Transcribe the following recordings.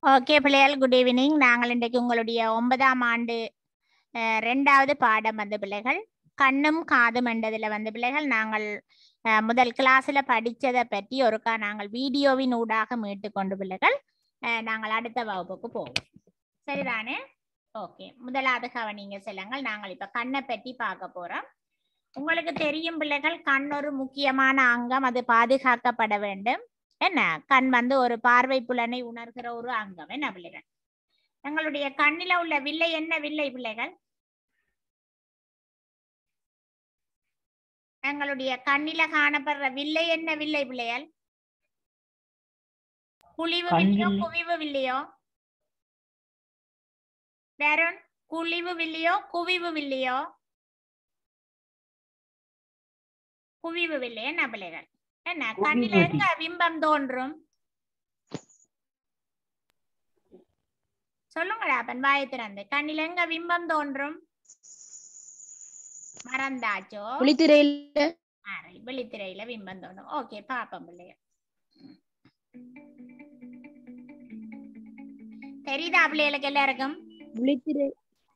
Okay பிள்ளைகள் good evening நாங்கள் இன்றைக்கு உங்களுடைய ஒன்பதாம் ஆண்டு அஹ், ரெண்டாவது பாடம் வந்து பிள்ளைகள் கண்ணும் காதும் என்றதில் வந்து பிள்ளைகள் நாங்கள் அஹ், முதல் கிளாஸில் படித்ததை பற்றி ஒருக்கா நாங்கள் வீடியோவின் ஊடாக மீட்டு கொண்டு பிள்ளைகள் அஹ், நாங்கள் அடுத்த வகுப்புக்கு போவோம் சரிதானே ஓகே முதலாவது கவனிங்க செல்லுங்கள் நாங்கள் இப்போ கண்ணை பற்றி பார்க்க போகிறோம் உங்களுக்கு தெரியும் பிள்ளைகள் கண் ஒரு முக்கியமான அங்கம் அது பாதுகாக்கப்பட வேண்டும் என்ன கண் வந்து ஒரு பார்வை புலனை உணர்கிற ஒரு அங்கம் என்ன பிள்ளைகள் எங்களுடைய கண்ணில உள்ள வில்லை என்ன வில்லை பிள்ளைகள் எங்களுடைய கண்ணில காணப்படுற வில்லை என்ன வில்லை பிள்ளைகள் குழிவு வில்லையோ கண்ணில். குவிவு வில்லையோ வேறொன் குழிவு வில்லையோ குவிவு வில்லையோ குவிவு வில்லை என்ன பிள்ளைகள் என்ன கண்ணில குவிவு எங்க பிம்பம் தோன்றும் சொல்லுங்கடா அப்பன் வாயை திறந்து கண்ணில எங்க பிம்பம் தோன்றும் மறந்தாச்சோ புளித்திரையில அரை விழித்திரையில பிம்பம் தோன்றும் ஓகே பாப்போம் பிள்ளைங்க தெரியுதா பிள்ளைகளுக்கு எல்லாருக்கும் புளித்திரை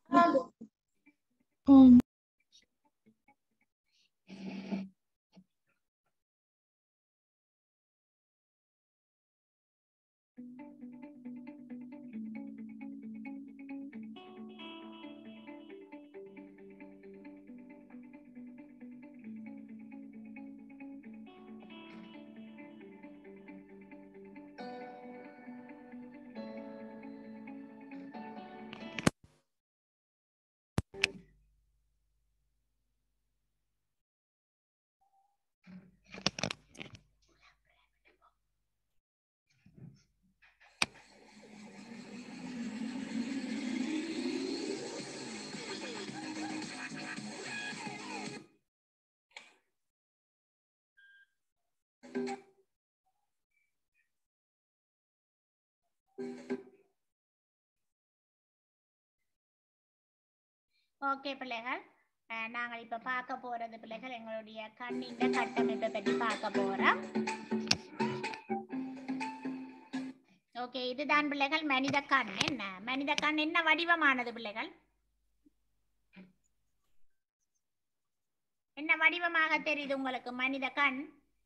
ஓகே பிள்ளைகள் அஹ், நாங்கள் இப்ப பார்க்க போறது பிள்ளைகள் எங்களுடைய கண்ணின் கட்டமைப்பை பற்றி பார்க்க போறோம் ஓகே இதுதான் பிள்ளைகள் மனித கண் என்ன மனித கண் என்ன வடிவமானது பிள்ளைகள் என்ன வடிவமாக தெரியுது உங்களுக்கு மனித கண்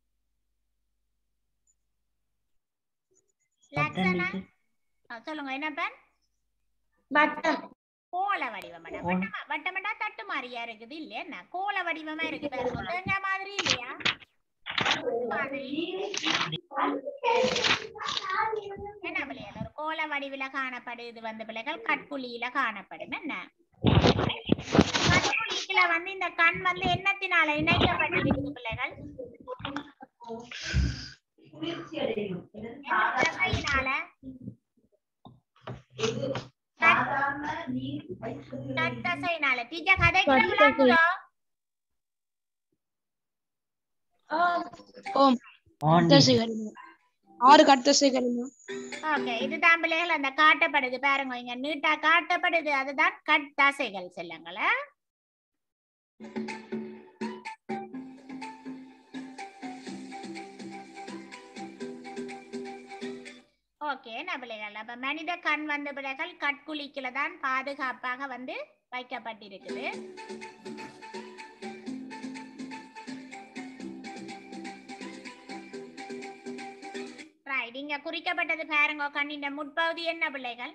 லட்சணா ஆ, சொல்லுங்க என்ன பெண் வட்டம் கோல வடிவம் மேடம் கோல. வட்டமா வட்டமண்டா தட்டு மாதிரியா இருக்குது இல்லையா என்ன கோல வடிவமா இருக்கு பாருங்க தேங்காய் மாதிரி இல்லையா மாதிரி என்ன பிள்ளைகள் ஒரு கோல வடிவில காணப்படுது வந்து பிள்ளைகள் கட்குழியில காணப்படும் என்ன கட்குழிக்குல வந்து இந்த கண் வந்து என்னத்தினால இணைக்கப்பட்டிருக்குது பிள்ளைகள் என்ன தசையினால கட்டசைனால டீச்சர் கதை கிளம்புறாங்களோ ஓம் கட்டசைகள் ஆறு கட்டசைகள் ஓகே இதுதான் பிள்ளைகள் அந்த காட்டப்படுது பாருங்க இங்க நீட்டா காட்டப்படுது அதுதான் கட்டாசைகள் செல்லுங்கள ஓகே என்ன பிள்ளைகள் அப்ப மனித கண் வந்த பிள்ளைகள் கட்குழிக்குல தான் பாதுகாப்பாக வந்து வைக்கப்பட்டிருக்குது ரைட் இங்க குறிக்கப்பட்டது பாருங்க கண்ணின் முற்பகுதி என்ன பிள்ளைகள்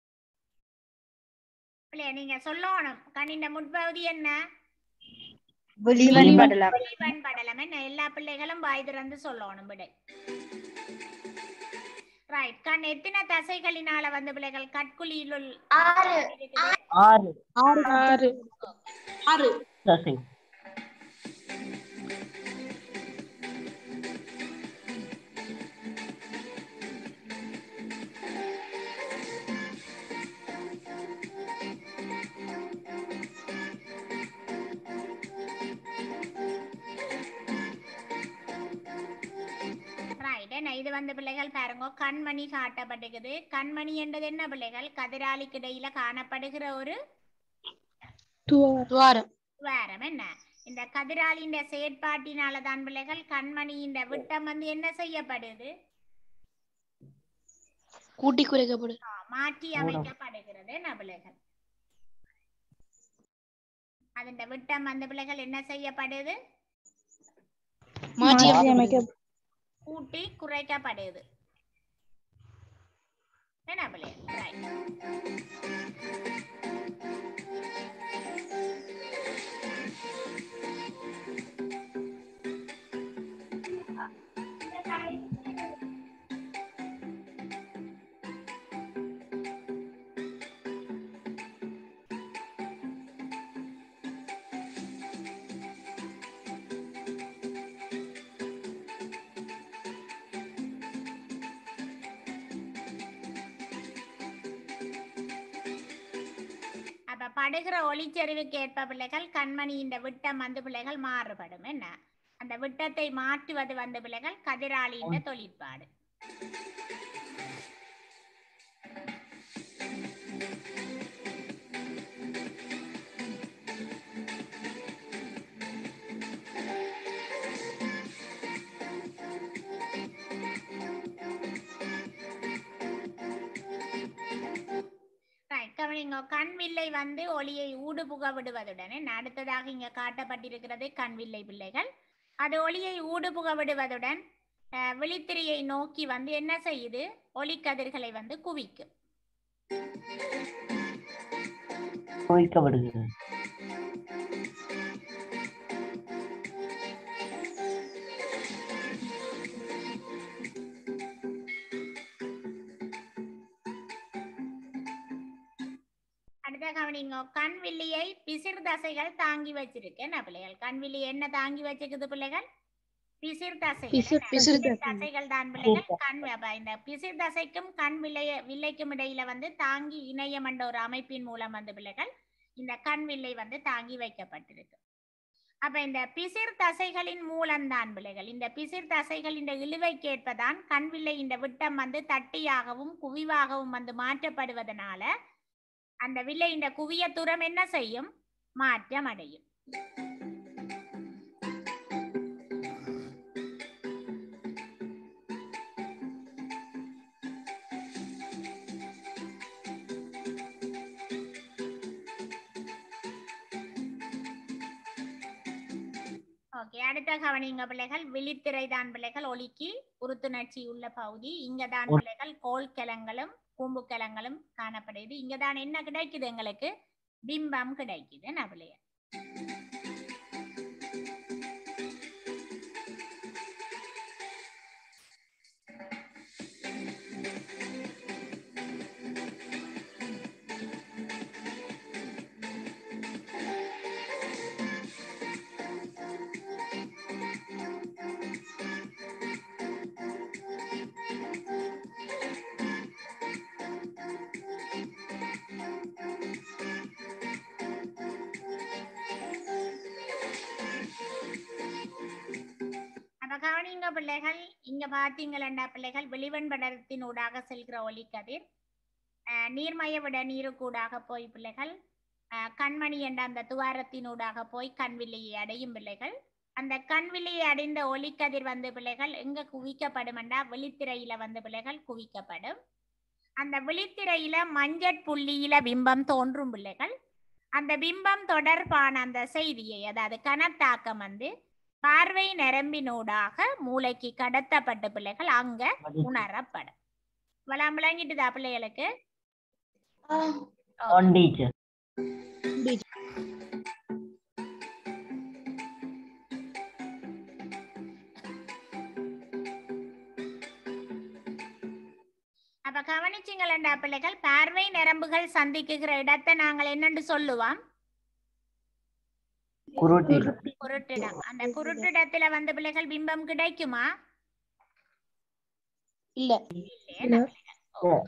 பிள்ளைய நீங்க சொல்லணும் கண்ணின் முற்பகுதி என்ன வெளிவன் படலாம் வெளிவன் படலம் என்ன எல்லா பிள்ளைகளும் வாய் திறந்து சொல்லணும் விடை ரைட் கண் எத்தனை தசைகளினால வந்து பிள்ளைகள் கட்குழியில் இருக்குது ஆறு ஆறு ஆறு ஆறு தசை ரைட் என்ன இது வந்து பிள்ளைகள் பாருங்க கண்மணி காட்டப்பட்டிருக்குது கண்மணி என்றது என்ன பிள்ளைகள் கதிராளிக்கு இடையில காணப்படுகிற ஒரு துவாரம் துவாரம் என்ன இந்த கதிராளியின் செயற்பாட்டினால தான் பிள்ளைகள் கண்மணியின் விட்டம் வந்து என்ன செய்யப்படுது கூட்டி குறைக்கப்படும் ஆ, மாற்றி அமைக்கப்படுகிறது என்ன பிள்ளைகள் அதன் விட்டம் அந்த பிள்ளைகள் என்ன செய்யப்படுது மாற்றி மாற்றி அமைக்க அமைக்க கூட்டி குறைக்கப்படுது என்ன பிள்ளைகள் Right. அப்ப படுகிற ஒளிச்செறிவுக்கு ஏற்ப பிள்ளைகள் கண்மணி இந்த விட்டம் வந்து பிள்ளைகள் மாறுபடும் என்ன அந்த விட்டத்தை மாற்றுவது வந்து பிள்ளைகள் கதிராளியின் தொழிற்பாடு Right, கவனிங்க கண் வில்லை வந்து ஒளியை ஊடுபுக விடுவதுடன் என்ன, அடுத்ததாக இங்க காட்டப்பட்டிருக்கிறது கண் வில்லை பிள்ளைகள் அது ஒளியை ஊடுபுக விடுவதுடன் அஹ், விழித்திரையை நோக்கி வந்து என்ன செய்யுது ஒளிக்கதிர்களை வந்து குவிக்கும் குவிக்கப்படுகிறது அடுத்த கவனிங்க கண் வில்லியை பிசிர் தசைகள் தாங்கி வச்சிருக்கு என்ன பிள்ளைகள் கண் வில்லி என்ன தாங்கி வச்சிருக்குது பிள்ளைகள் பிசிர் தசை பிசிர்- பிசிர் தசை. தசைகள் தான் பிள்ளைகள் கண் அப்ப இந்த பிசிர் தசைக்கும் கண் வில்லைய வில்லைக்கும் இடையில வந்து தாங்கி இணையம் என்ற ஒரு அமைப்பின் மூலம் வந்து பிள்ளைகள் இந்த கண் வில்லை வந்து தாங்கி வைக்கப்பட்டிருக்கு அப்ப இந்த பிசிர் தசைகளின் மூலம்தான் பிள்ளைகள் இந்த பிசிர் தசைகள் இந்த இழுவைக்கேற்பதான் கண் வில்லை இந்த விட்டம் வந்து தட்டியாகவும் குவிவாகவும் வந்து மாற்றப்படுவதனால அந்த வில்லை இந்த குவிய தூரம் என்ன செய்யும் மாற்றம் அடையும் ஓகே அடுத்த கவனிங்க பிள்ளைகள் விழித்திரை தான் பிள்ளைகள் ஒலிக்கு உறுத்துணர்ச்சி உள்ள பகுதி இங்க தான் பிள்ளைகள் கோல் கிழங்களும் கூம்பு கிழங்களும் காணப்படுது இங்க தான் என்ன கிடைக்குது எங்களுக்கு பிம்பம் கிடைக்குது என்ன பிள்ளைகள் அப்ப கவனிங்க பிள்ளைகள் இங்க பாத்தீங்களா பிள்ளைகள் வெளிவன் படத்தின் ஊடாக செல்கிற ஒளிக்கதிர் அஹ், நீர்மய விட நீருக்கூடாக போய் பிள்ளைகள் அஹ், கண்மணி என்ற அந்த துவாரத்தினூடாக போய் கண்வில்லையை அடையும் பிள்ளைகள் அந்த கண்வில்லையை அடைந்த ஒளிக்கதிர் வந்து பிள்ளைகள் எங்க குவிக்கப்படும் என்றா விழித்திரையில வந்து பிள்ளைகள் குவிக்கப்படும் அந்த விழித்திரையில மஞ்சட் புள்ளியில பிம்பம் தோன்றும் பிள்ளைகள் அந்த பிம்பம் தொடர்பான அந்த செய்தியை அதாவது கனத்தாக்கம் வந்து பார்வை நரம்பினூடாக மூளைக்கு கடத்தப்பட்ட பிள்ளைகள் அங்க உணரப்படும் வளம் விளங்கிட்டுதா பிள்ளைகளுக்கு on teacher அப்ப கவனிச்சிங்களா பிள்ளைகள் பார்வை நரம்புகள் சந்திக்குகிற இடத்தை நாங்கள் என்னன்னு சொல்லுவோம் குருட்டில் குருட்டிடம் அந்த குருட்டிடத்துல வந்த பிள்ளைகள் பிம்பம் கிடைக்குமா இல்ல இல்லையா ஓ.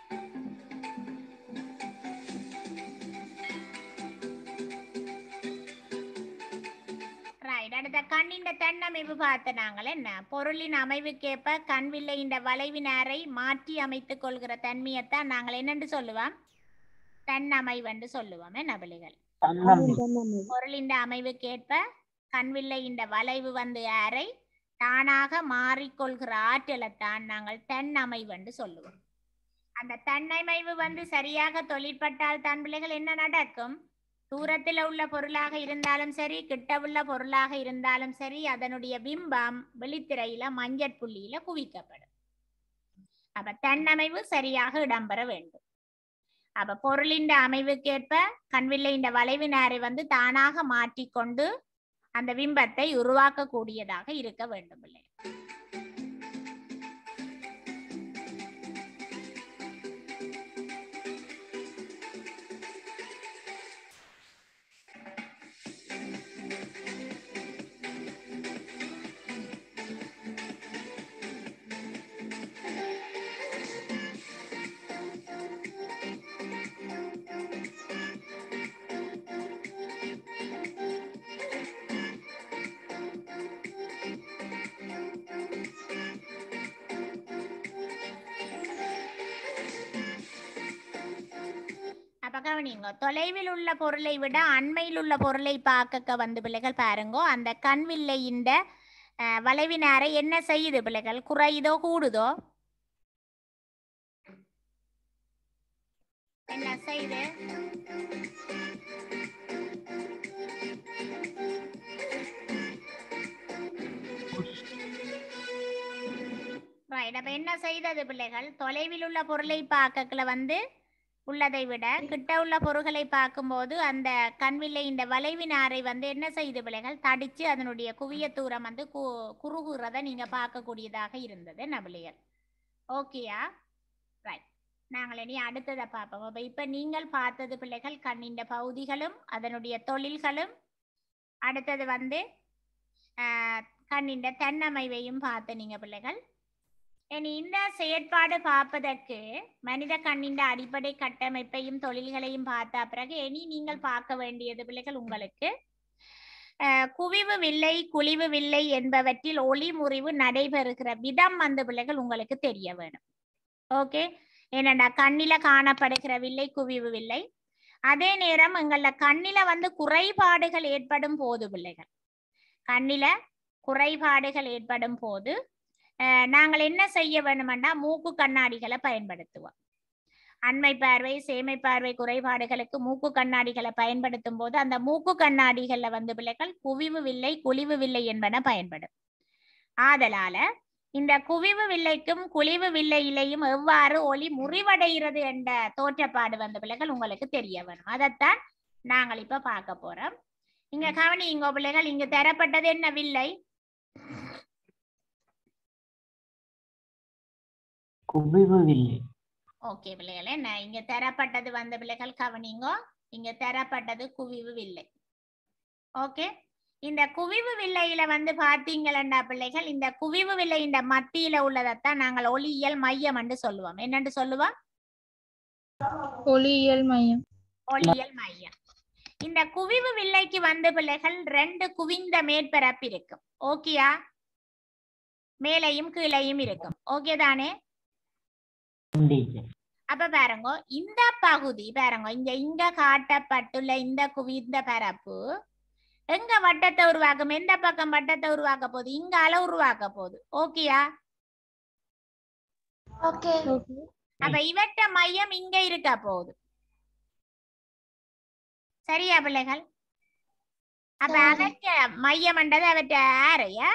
ரைட் அடுத்த கண்ணின் தன்னமைவு பார்த்த நாங்கள் என்ன பொருளின் அமைவுக்கேற்ப கண்வில்லை இந்த வளைவினாரை மாற்றி அமைத்துக் கொள்கிற தன்மையைத்தான் நாங்கள் என்னன்னு சொல்லுவோம் தன்னமைவென்று சொல்லுவோம் என்ன பிள்ளைகள் தன்னம்பி பொருளின் அமைவுக்கேற்ப கண்வில்லை இந்த வளைவு வந்து அறை தானாக மாறிக்கொள்கிற ஆற்றலைத்தான் நாங்கள் தன்னமைவென்று சொல்லுவோம் அந்த தன்னைமைவு வந்து சரியாக தொழிற்பட்டால் தான் பிள்ளைகள் என்ன நடக்கும் தூரத்தில் உள்ள பொருளாக இருந்தாலும் சரி கிட்ட உள்ள பொருளாக இருந்தாலும் சரி அதனுடைய பிம்பம் வெளித்திரையில மஞ்சள் புள்ளியில குவிக்கப்படும் அப்ப தன்னமைவு சரியாக இடம்பெற வேண்டும் அப்ப பொருளின் அமைவுக்கேற்ப கண்வில்லையின் வளைவு நேரை வந்து தானாக மாற்றிக்கொண்டு அந்த பிம்பத்தை உருவாக்கக்கூடியதாக இருக்க வேண்டும் பிள்ளை அப்ப கவனிங்க தொலைவில் உள்ள பொருளை விட அண்மையில் உள்ள பொருளை பார்க்க வந்து பிள்ளைகள் பாருங்கோ அந்த கண்வில்லையின் வளைவினாரை என்ன செய்யுது பிள்ளைகள் குறையுதோ கூடுதோ என்ன செய்யுது ரைட் அப்ப என்ன செய்தது பிள்ளைகள் தொலைவில் உள்ள பொருளை பார்க்கல வந்து உள்ளதை விட கிட்ட உள்ள பொருள்களை பார்க்கும்போது அந்த கண்வில்லை இந்த வளைவினாரை வந்து என்ன செய்து பிள்ளைகள் தடிச்சு அதனுடைய குவிய தூரம் வந்து கு குறுகுறத நீங்க பார்க்கக்கூடியதாக இருந்தது நபிளையர் ஓகேயா ரைட் நாங்கள் இனி அடுத்ததை பார்ப்போம் அப்ப இப்ப நீங்கள் பார்த்தது பிள்ளைகள் கண்ணின் பகுதிகளும் அதனுடைய தொழில்களும் அடுத்தது வந்து ஆஹ், கண்ணின் தன்னமைவையும் பார்த்து நீங்க பிள்ளைகள் இனி இந்த செயற்பாடு பார்ப்பதற்கு மனித கண்ணின் அடிப்படை கட்டமைப்பையும் தொழில்களையும் பார்த்த பிறகு இனி நீங்கள் பார்க்க வேண்டியது பிள்ளைகள் உங்களுக்கு அஹ், குவிவு வில்லை குழிவு வில்லை என்பவற்றில் ஒளி முறிவு நடைபெறுகிற விதம் வந்து பிள்ளைகள் உங்களுக்கு தெரிய வேணும் ஓகே ஏனண்டா கண்ணில காணப்படுகிற வில்லை குவிவு வில்லை அதே நேரம் எங்கள கண்ணில வந்து குறைபாடுகள் ஏற்படும் போது பிள்ளைகள் கண்ணில குறைபாடுகள் ஏற்படும் போது அஹ், நாங்கள் என்ன செய்ய வேணுமெண்டா மூக்கு கண்ணாடிகளை பயன்படுத்துவோம் அண்மை பார்வை சேமை பார்வை குறைபாடுகளுக்கு மூக்கு கண்ணாடிகளை பயன்படுத்தும் போது அந்த மூக்கு கண்ணாடிகள்ல வந்து பிள்ளைகள் குவிவு வில்லை குழிவு வில்லை என்பன பயன்படும் ஆதலால இந்த குவிவு வில்லைக்கும் குழிவு வில்லையிலையும் எவ்வாறு ஒளி முறிவடைகிறது என்ற தோற்றப்பாடு வந்த பிள்ளைகள் உங்களுக்கு தெரிய வேணும் அதைத்தான் நாங்கள் இப்ப பார்க்க போறோம் இங்க கவனிங்க பிள்ளைகள் இங்க தரப்பட்டது என்ன வில்லை குவிவு வில்லை ஓகே பிள்ளைகளே நான் இங்க தரப்பட்டது வந்த பிள்ளைகள் கவனிங்கோ இங்க தரப்பட்டது குவிவு வில்லை ஓகே இந்த குவிவு வில்லையில வந்து பாத்தீங்களா பிள்ளைகள் இந்த குவிவு வில்லை இந்த மத்தியில உள்ளதைத்தான் நாங்கள் ஒளியியல் மையம் என்று சொல்லுவோம் என்னன்னு சொல்லுவோம் ஒளியியல் மையம் ஒளியியல் மையம் இந்த குவிவு வில்லைக்கு வந்து பிள்ளைகள் ரெண்டு குவிந்த மேற்பரப்பு இருக்கும் ஓகேயா மேலையும் கீழையும் இருக்கும் ஓகே தானே டீச்சர் அப்ப பாருங்க இந்த பகுதி பாருங்க இங்க இங்க காட்டப்பட்டுள்ள இந்த குவிந்த பரப்பு எங்க வட்டத்தை உருவாக்கும் எந்த பக்கம் வட்டத்தை உருவாக்க போகுது இங்கால உருவாக்க போகுது ஓகேயா ஓகே அப்ப இவற்ற மையம் இங்க இருக்க போகுது சரியா பிள்ளைகள் அப்ப சரி. அவற்ற மையம்ன்றது அவற்ற ஆரையா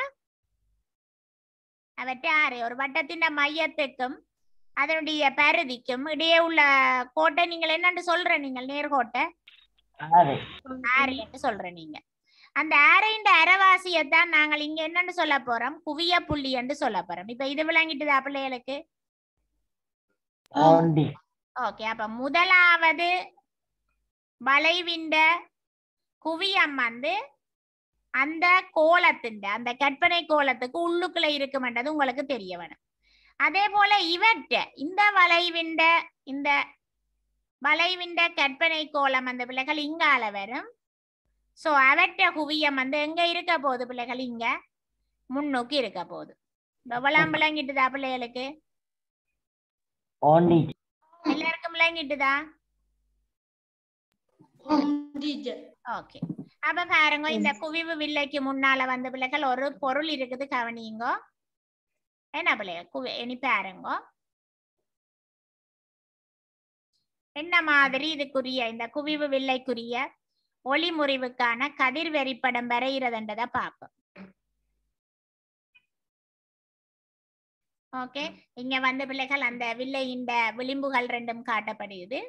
அவற்ற ஆரை ஒரு வட்டத்தின் மையத்துக்கும் அதனுடைய பருதிக்கும் இடையே உள்ள கோட்டை நீங்கள் என்னன்னு சொல்ற நீங்கள் நேர்கோட்டை ஆறு ஆரை என்று சொல்ற நீங்க அந்த ஆரையின் அரைவாசியத்தான் நாங்கள் இங்க என்னன்னு சொல்ல போறோம் குவிய புள்ளி என்று சொல்ல போறோம் இப்ப இது விளங்கிட்டுதா பிள்ளைகளுக்கு ஓண்டி ஓகே அப்ப முதலாவது வளைவிண்ட குவியம் வந்து அந்த கோலத்தின் அந்த கற்பனை கோலத்துக்கு உள்ளுக்குள்ள இருக்குமென்றது உங்களுக்கு தெரிய வேணும் அதே போல இவற்ற இந்த வளைவிண்ட இந்த வளைவிண்ட கற்பனை கோலம் அந்த பிள்ளைகள் இங்கால வரும் சோ அவற்ற குவியம் வந்து எங்க இருக்க போகுது பிள்ளைகள் இங்க முன்னோக்கி இருக்க போகுது எவ்வளவு விளங்கிட்டுதா பிள்ளைகளுக்கு ஓண்டி எல்லாருக்கும் விளங்கிட்டுதா டீச்சர் ஓகே அப்ப பாருங்க இந்த குவிவு வில்லைக்கு முன்னால வந்த பிள்ளைகள் ஒரு பொருள் இருக்குது கவனியுங்க என்ன பிள்ளைங்க குவி இனி பாருங்க என்ன மாதிரி இதுக்குரிய இந்த குவிவு வில்லைக்குரிய ஒளி முறிவுக்கான கதிர் வெறிப்படம் வரைகிறதுன்றத பார்ப்போம் ஓகே இங்க வந்து பிள்ளைகள் அந்த வில்லை இந்த விளிம்புகள் ரெண்டும் காட்டப்படுகிறது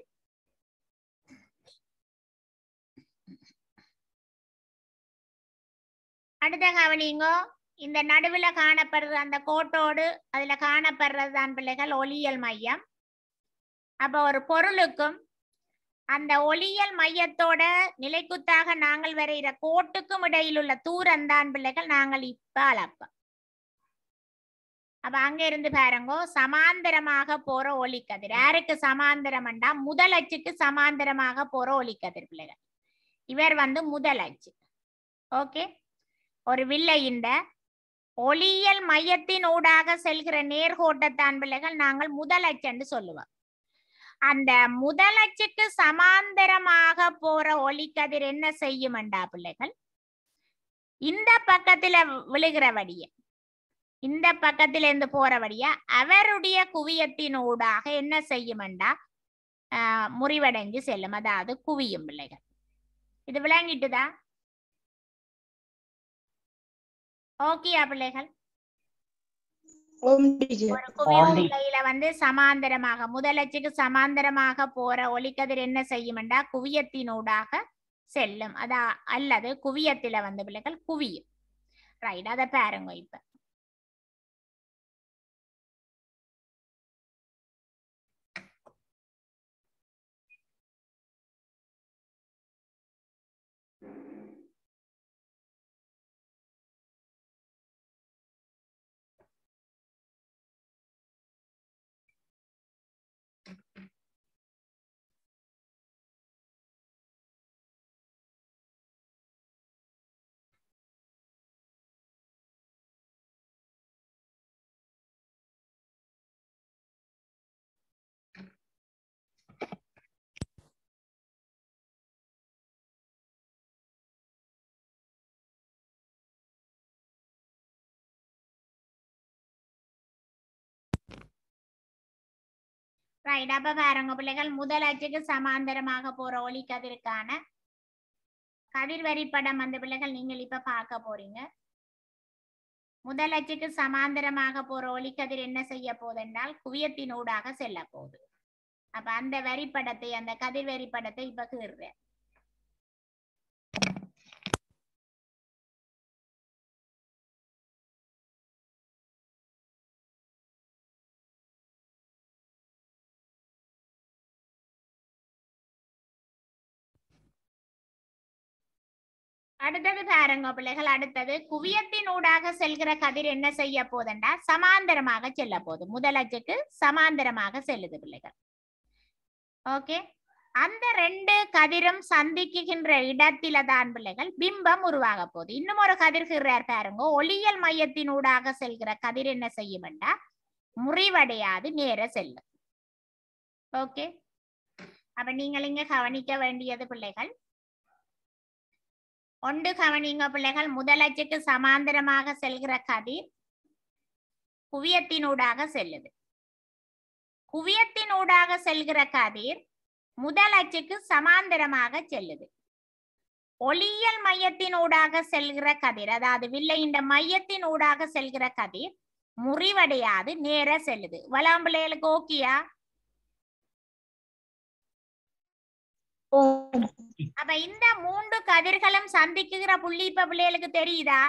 அடுத்த கவனிங்கோ இந்த நடுவுல காணப்படுற அந்த கோட்டோடு அதுல காணப்படுறது தான் பிள்ளைகள் ஒளியியல் மையம் அப்ப ஒரு பொருளுக்கும் அந்த ஒளியியல் மையத்தோட நிலைக்குத்தாக நாங்கள் வரைகிற கோட்டுக்கும் இடையில் உள்ள தூரம் தான் பிள்ளைகள் நாங்கள் இப்ப அளப்போம் அப்ப அங்க இருந்து பாருங்கோ சமாந்தரமாக போற ஒளிக்கதிர் யாருக்கு சமாந்தரம்ண்டா முதல் அச்சுக்கு சமாந்தரமாக போற ஒளிக்கதிர் பிள்ளைகள் இவர் வந்து முதல் அச்சு ஓகே ஒரு வில்லையின் ஒளியியல் மையத்தின் ஊடாக செல்கிற நேர்கோட்டத்தான் பிள்ளைகள் நாங்கள் முதல் அச்சென்று சொல்லுவோம் அந்த முதல் அச்சுக்கு சமாந்தரமாக போற ஒளிக்கதிர் என்ன செய்யுமண்டா பிள்ளைகள் இந்த பக்கத்துல விழுகிறபடிய இந்த பக்கத்துல இருந்து போறபடிய அவருடைய குவியத்தின் ஊடாக என்ன செய்யுமண்டா ஆஹ் முறிவடைஞ்சு செல்லும் அதாவது குவியும் பிள்ளைகள் இது விளங்கிட்டுதா ஓகேயா பிள்ளைகள் ஓம் டீச்சர் ஒரு குவிவு Only. நிலையில வந்து சமாந்தரமாக முதலச்சுக்கு சமாந்தரமாக போற ஒளிக்கதிர் என்ன செய்யும்டா குவியத்தினூடாக செல்லும் அதா அல்லது குவியத்தில வந்து பிள்ளைகள் குவியும் ரைட் அத பாருங்க இப்ப ரைட் அப்ப பாருங்க பிள்ளைகள் முதல் அச்சுக்கு சமாந்தரமாக போற ஒளிக்கதிருக்கான கதிர் வரிப்படம் அந்த பிள்ளைகள் நீங்கள் இப்ப பார்க்க போறீங்க முதல் அச்சுக்கு சமாந்தரமாக போற ஒளிக்கதிர் என்ன செய்ய போதென்றால் குவியத்தினூடாக செல்ல போகுது அப்ப அந்த வரிப்படத்தை அந்த கதிர் வரிப்படத்தை இப்ப கீறுறேன் அடுத்தது பாருங்க பிள்ளைகள் அடுத்தது குவியத்தின் ஊடாக செல்கிற கதிர் என்ன செய்ய போதண்டா சமாந்தரமாக செல்ல போகுது முதல் அச்சுக்கு சமாந்தரமாக செல்லுது பிள்ளைகள் ஓகே அந்த ரெண்டு கதிரும் சந்திக்குகின்ற இடத்தில தான் பிள்ளைகள் பிம்பம் உருவாக போகுது இன்னும் ஒரு கதிர் கீறார் பாருங்க ஒளியியல் மையத்தின் ஊடாக செல்கிற கதிர் என்ன செய்யும்டா முறிவடையாது நேர செல்லும் ஓகே அப்ப நீங்கள் இங்க கவனிக்க வேண்டியது பிள்ளைகள் ஒன்று கவனிங்க பிள்ளைகள் முதல் அச்சுக்கு சமாந்தரமாக செல்கிற கதிர் குவியத்தினூடாக செல்லுது குவியத்தினூடாக செல்கிற கதிர் முதல் அச்சுக்கு சமாந்தரமாக செல்லுது ஒளியியல் மையத்தினூடாக செல்கிற கதிர் அதாவது வில்லையின் மையத்தின் ஊடாக செல்கிற கதிர் முறிவடையாது நேர செல்லுது வலாம் பிள்ளைகளுக்கு ஓகேயா ஓம் அப்ப இந்த மூன்று கதிர்களும் சந்திக்குகிற புள்ளி இப்ப பிள்ளைகளுக்கு தெரியுதா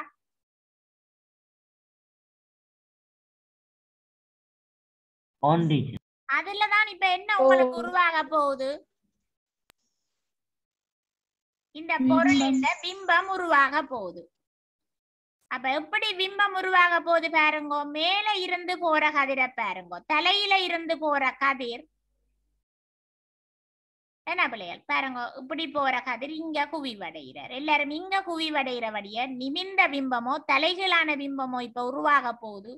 on teacher அதுலதான் இப்ப என்ன உங்களுக்கு ஓ. உருவாக போகுது இந்த பொருள் இந்த பிம்பம் உருவாக போகுது அப்ப எப்படி பிம்பம் உருவாக போகுது பாருங்க மேல இருந்து போற கதிரை பாருங்க தலையில இருந்து போற கதிர் என்ன பிள்ளைகள் பாருங்க இப்படி போற கதிர் இங்க குவிவடைகிறார் எல்லாரும் இங்க குவிவடைகிறபடிய நிமிந்த பிம்பமோ தலைகீழான பிம்பமோ இப்ப உருவாக போகுது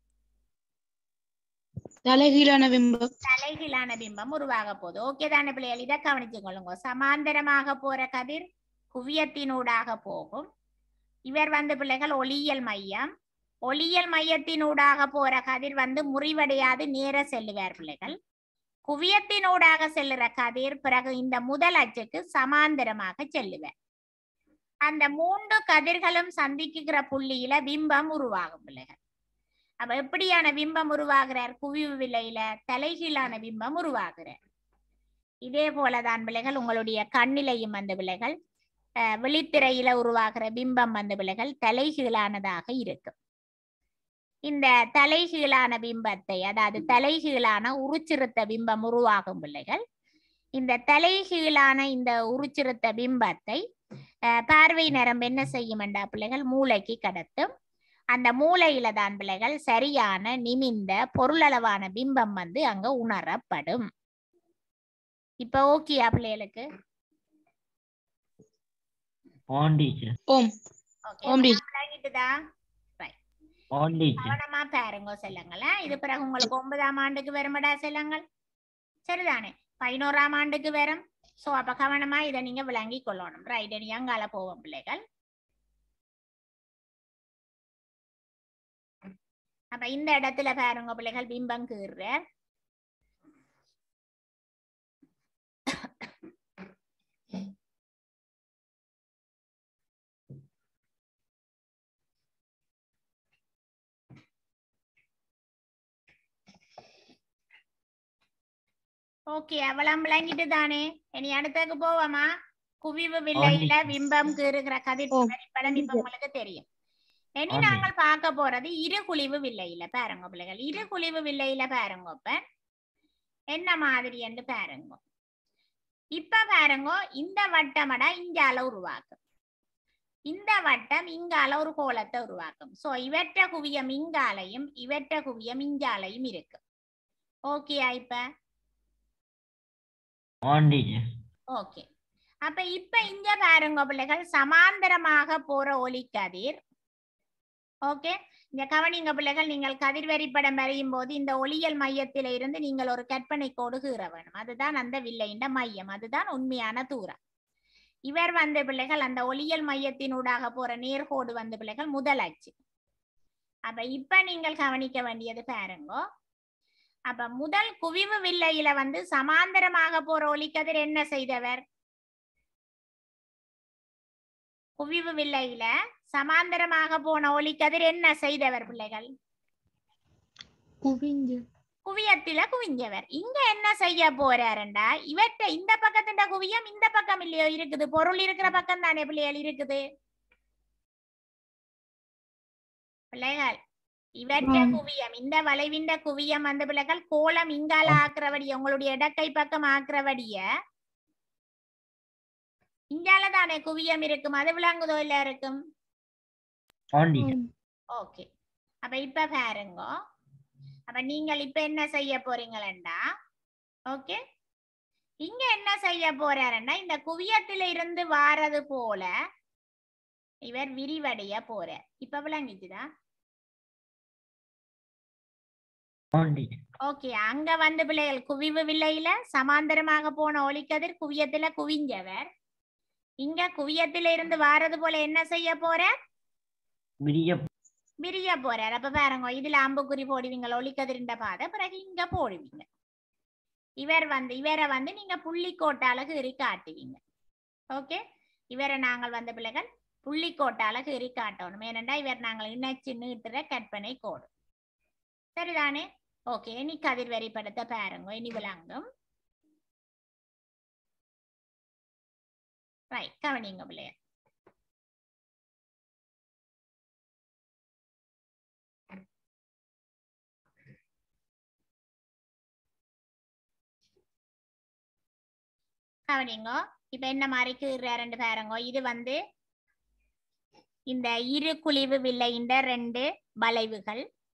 தலைகீழான பிம்பம் தலைகீழான பிம்பம் உருவாக போகுது ஓகே தானே பிள்ளைகள் இதை கவனிச்சு கொள்ளுங்க சமாந்தரமாக போற கதிர் குவியத்தினூடாக போகும் இவர் வந்து பிள்ளைகள் ஒளியியல் மையம் ஒளியியல் மையத்தினூடாக போற கதிர் வந்து முறிவடையாது நேர செல்லுவார் பிள்ளைகள் குவியத்தினூடாக செல்லுற கதிர் பிறகு இந்த முதல் அச்சுக்கு சமாந்தரமாக செல்லுவேன் அந்த மூன்று கதிர்களும் சந்திக்குகிற புள்ளியில பிம்பம் உருவாகும் பிள்ளைகள் அப்ப எப்படியான பிம்பம் உருவாகிறார் குவிவு விலையில தலைகீழான பிம்பம் உருவாகிறார் இதே போலதான் பிள்ளைகள் உங்களுடைய கண்ணிலையும் அந்த விலைகள் அஹ், விழித்திரையில உருவாகிற பிம்பம் அந்த விலைகள் தலைகீழானதாக இருக்கும் இந்த தலைகீழான பிம்பத்தை அதாவது தலைகீழான உருச்சிறுத்த பிம்பம் உருவாகும் பிள்ளைகள் இந்த தலைகீழான இந்த உருச்சிறுத்த பிம்பத்தை அஹ், பார்வை நரம்பு என்ன செய்யுமெண்டா பிள்ளைகள் மூளைக்கு கடத்தும் அந்த மூளையில தான் பிள்ளைகள் சரியான நிமிந்த பொருளளவான பிம்பம் வந்து அங்க உணரப்படும் இப்ப ஓகேயா பிள்ளைகளுக்கு On teacher. ஓம் ஓகே ஓம் டீச்சர். விளங்கிட்டுதா On teacher. கவனமா பாருங்க செல்லுங்களேன் இது பிறகு உங்களுக்கு ஒன்பதாம் ஆண்டுக்கு வருமடா செல்லுங்கள் சரிதானே பதினோராம் ஆண்டுக்கு வரும் சோ அப்ப கவனமா இதை நீங்க விளங்கி கொள்ளணும் ரைட் நீ அங்கால போவோம் பிள்ளைகள் அப்ப இந்த இடத்துல பாருங்க பிள்ளைகள் பிம்பம் கீறுற ஓகே அவளம் விளங்கிட்டு தானே இனி அடுத்ததுக்கு போவோமா குவிவு வில்லையில teacher. பிம்பம் கீறுகிற கதிர் ஓ, படம் இப்ப உங்களுக்கு தெரியும் இனி ஆ, நாங்கள் பார்க்க போறது இரு குழிவு வில்லையில பாருங்க பிள்ளைகள் இரு குழிவு வில்லையில பாருங்க இப்ப என்ன மாதிரி என்று பாருங்க இப்ப பாருங்க இந்த வட்டமடா இங்கால உருவாக்கும் இந்த வட்டம் இங்கால ஒரு கோலத்தை உருவாக்கும் சோ இவற்ற குவியம் இங்காலையும் இவற்ற குவியம் இங்காலையும் இருக்கு ஓகேயா இப்ப On teacher. ஓகே அப்ப இப்ப இங்க பாருங்க பிள்ளைகள் சமாந்தரமாக போற ஒளிக்கதிர் ஓகே இந்த கவனிங்க பிள்ளைகள் நீங்கள் கதிர் வரிப்படம் வரையும் போது இந்த ஒளியல் மையத்தில இருந்து நீங்கள் ஒரு கற்பனை கோடு கீற வேணும் அதுதான் அந்த வில்லையின் மையம் அதுதான் உண்மையான தூரம் இவர் வந்த பிள்ளைகள் அந்த ஒளியல் மையத்தினூடாக போற நேர்கோடு வந்த பிள்ளைகள் முதல் அச்சு அப்ப இப்ப நீங்கள் கவனிக்க வேண்டியது பாருங்க அப்ப முதல் குவிவு வில்லையில வந்து சமாந்தரமாக போற ஒளிக்கதிர் என்ன செய்தவர் குவிவு வில்லையில சமாந்தரமாக போன ஒளிக்கதிர் என்ன செய்தவர் பிள்ளைகள் குவிஞ்சு குவியத்தில குவிஞ்சவர் இங்க என்ன செய்ய போறாருண்டா இவற்ற இந்த பக்கத்தின் குவியம் இந்த பக்கம் இல்லையோ இருக்குது பொருள் இருக்கிற பக்கம் தானே பிள்ளைகள் இருக்குது பிள்ளைகள் இவற்ற ஆம். குவியம் இந்த வளைவின்ற குவியம் அந்த பிள்ளைகள் கோலம் இங்கால ஆக்குறவடிய உங்களுடைய இடக்கை பக்கம் ஆக்குறவடிய இங்கால தானே குவியம் இருக்கும் அது விளங்குதோ இல்ல இருக்கும் On teacher. ஓகே அப்ப இப்ப பாருங்க அப்ப நீங்கள் இப்ப என்ன செய்ய போறீங்களா ஓகே இங்க என்ன செய்ய போறாருன்னா இந்த குவியத்தில இருந்து வாரது போல இவர் விரிவடைய போறார் இப்ப விளங்கிச்சுதா On teacher. ஓகே அங்க வந்து பிள்ளைகள் குவிவு வில்லையில சமாந்தரமாக போன ஒளிக்கதிர் குவியத்துல குவிஞ்சவர் இங்க குவியத்தில இருந்து வாரது போல என்ன செய்ய போற விரிய விரிய போறார் அப்ப பாருங்க இதுல அம்புக்குறி போடுவீங்க ஒளிக்கதிரிண்ட பாதை பிறகு இங்க போடுவீங்க இவர் வந்து இவரை வந்து நீங்க புள்ளிக்கோட்டால கீறி காட்டுவீங்க ஓகே இவரை நாங்கள் வந்த பிள்ளைகள் புள்ளிக்கோட்டால கீறி காட்டணும் ஏனென்றா இவர் நாங்கள் இணைச்சு நீட்டுற கற்பனை கோடு சரிதானே ஓகே நீ கதிர் வரிப்படுத்த பாருங்க இனி விளங்கும் ரைட் கவனிங்க பிள்ளைய கவனிங்க இப்ப என்ன மாதிரி கீறாருன்னு பாருங்க இது வந்து இந்த இரு குழிவு வில்லையின் ரெண்டு வளைவுகள்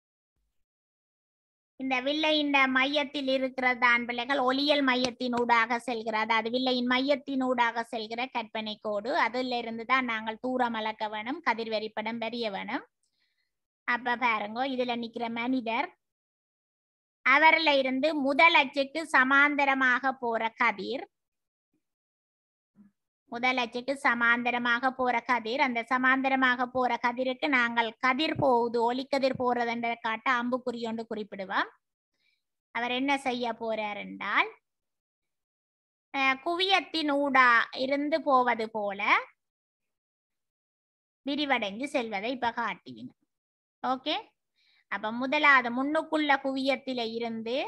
இந்த வில்லையின் மையத்தில் இருக்கிறதான் பிள்ளைகள் ஒளியல் மையத்தினூடாக செல்கிற அதாவது வில்லையின் மையத்தினூடாக செல்கிற கற்பனை கோடு அதுல இருந்து தான் நாங்கள் தூரம் அளக்க வேணும் கதிர்வரிப்படம் பெரிய வேணும் அப்ப பாருங்க இதுல நிக்கிற மனிதர் அவர்ல இருந்து முதல் அச்சுக்கு சமாந்தரமாக போற கதிர் முதல் அச்சுக்கு சமாந்தரமாக போற கதிர் அந்த சமாந்தரமாக போற கதிருக்கு நாங்கள் கதிர் போகுது ஒளிக்கதிர் போறதுன்ற காட்ட அம்புக்குறி ஒன்று குறிப்பிடுவோம் அவர் என்ன செய்ய போறார் என்றால் அஹ், குவியத்தின் ஊடா இருந்து போவது போல விரிவடைந்து செல்வதை இப்ப காட்டுவின ஓகே அப்ப முதலாவது முன்னுக்குள்ள குவியத்தில இருந்து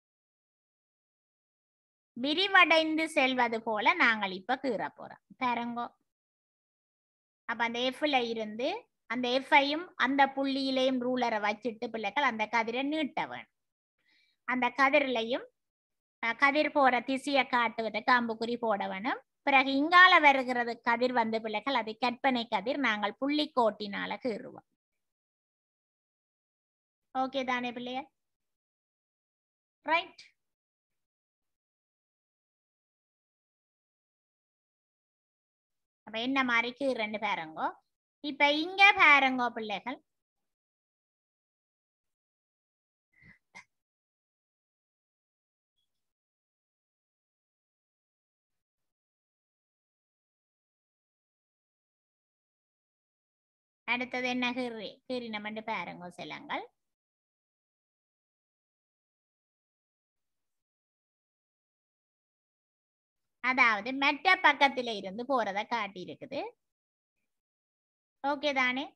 விரிவடைந்து செல்வது போல நாங்கள் இப்ப கீற போறோம் பாருங்கோ அப்ப அந்த எஃப்ல இருந்து அந்த எஃப்ஐயும் அந்த புள்ளியிலையும் ரூலரை வச்சுட்டு பிள்ளைகள் அந்த கதிரை நீட்ட வேணும் அந்த கதிரிலையும் அஹ், கதிர் போற திசையை காட்டுவதற்கு அம்புக்குறி போட வேணும் பிறகு இங்கால வருகிறது கதிர் வந்து பிள்ளைகள் அது கற்பனை கதிர் நாங்கள் புள்ளி கோட்டினால கீறுவோம் ஓகே தானே பிள்ளைய ரைட் அப்ப என்ன மாதிரி கீறன்னு பாருங்கோ இப்ப இங்க பாருங்கோ பிள்ளைகள் அடுத்தது என்ன கீறி கீறினமென்று பாருங்கோ சிலங்கள் அதாவது மெட்ட பக்கத்துல இருந்து போறத காட்டி இருக்குது ஓகே தானே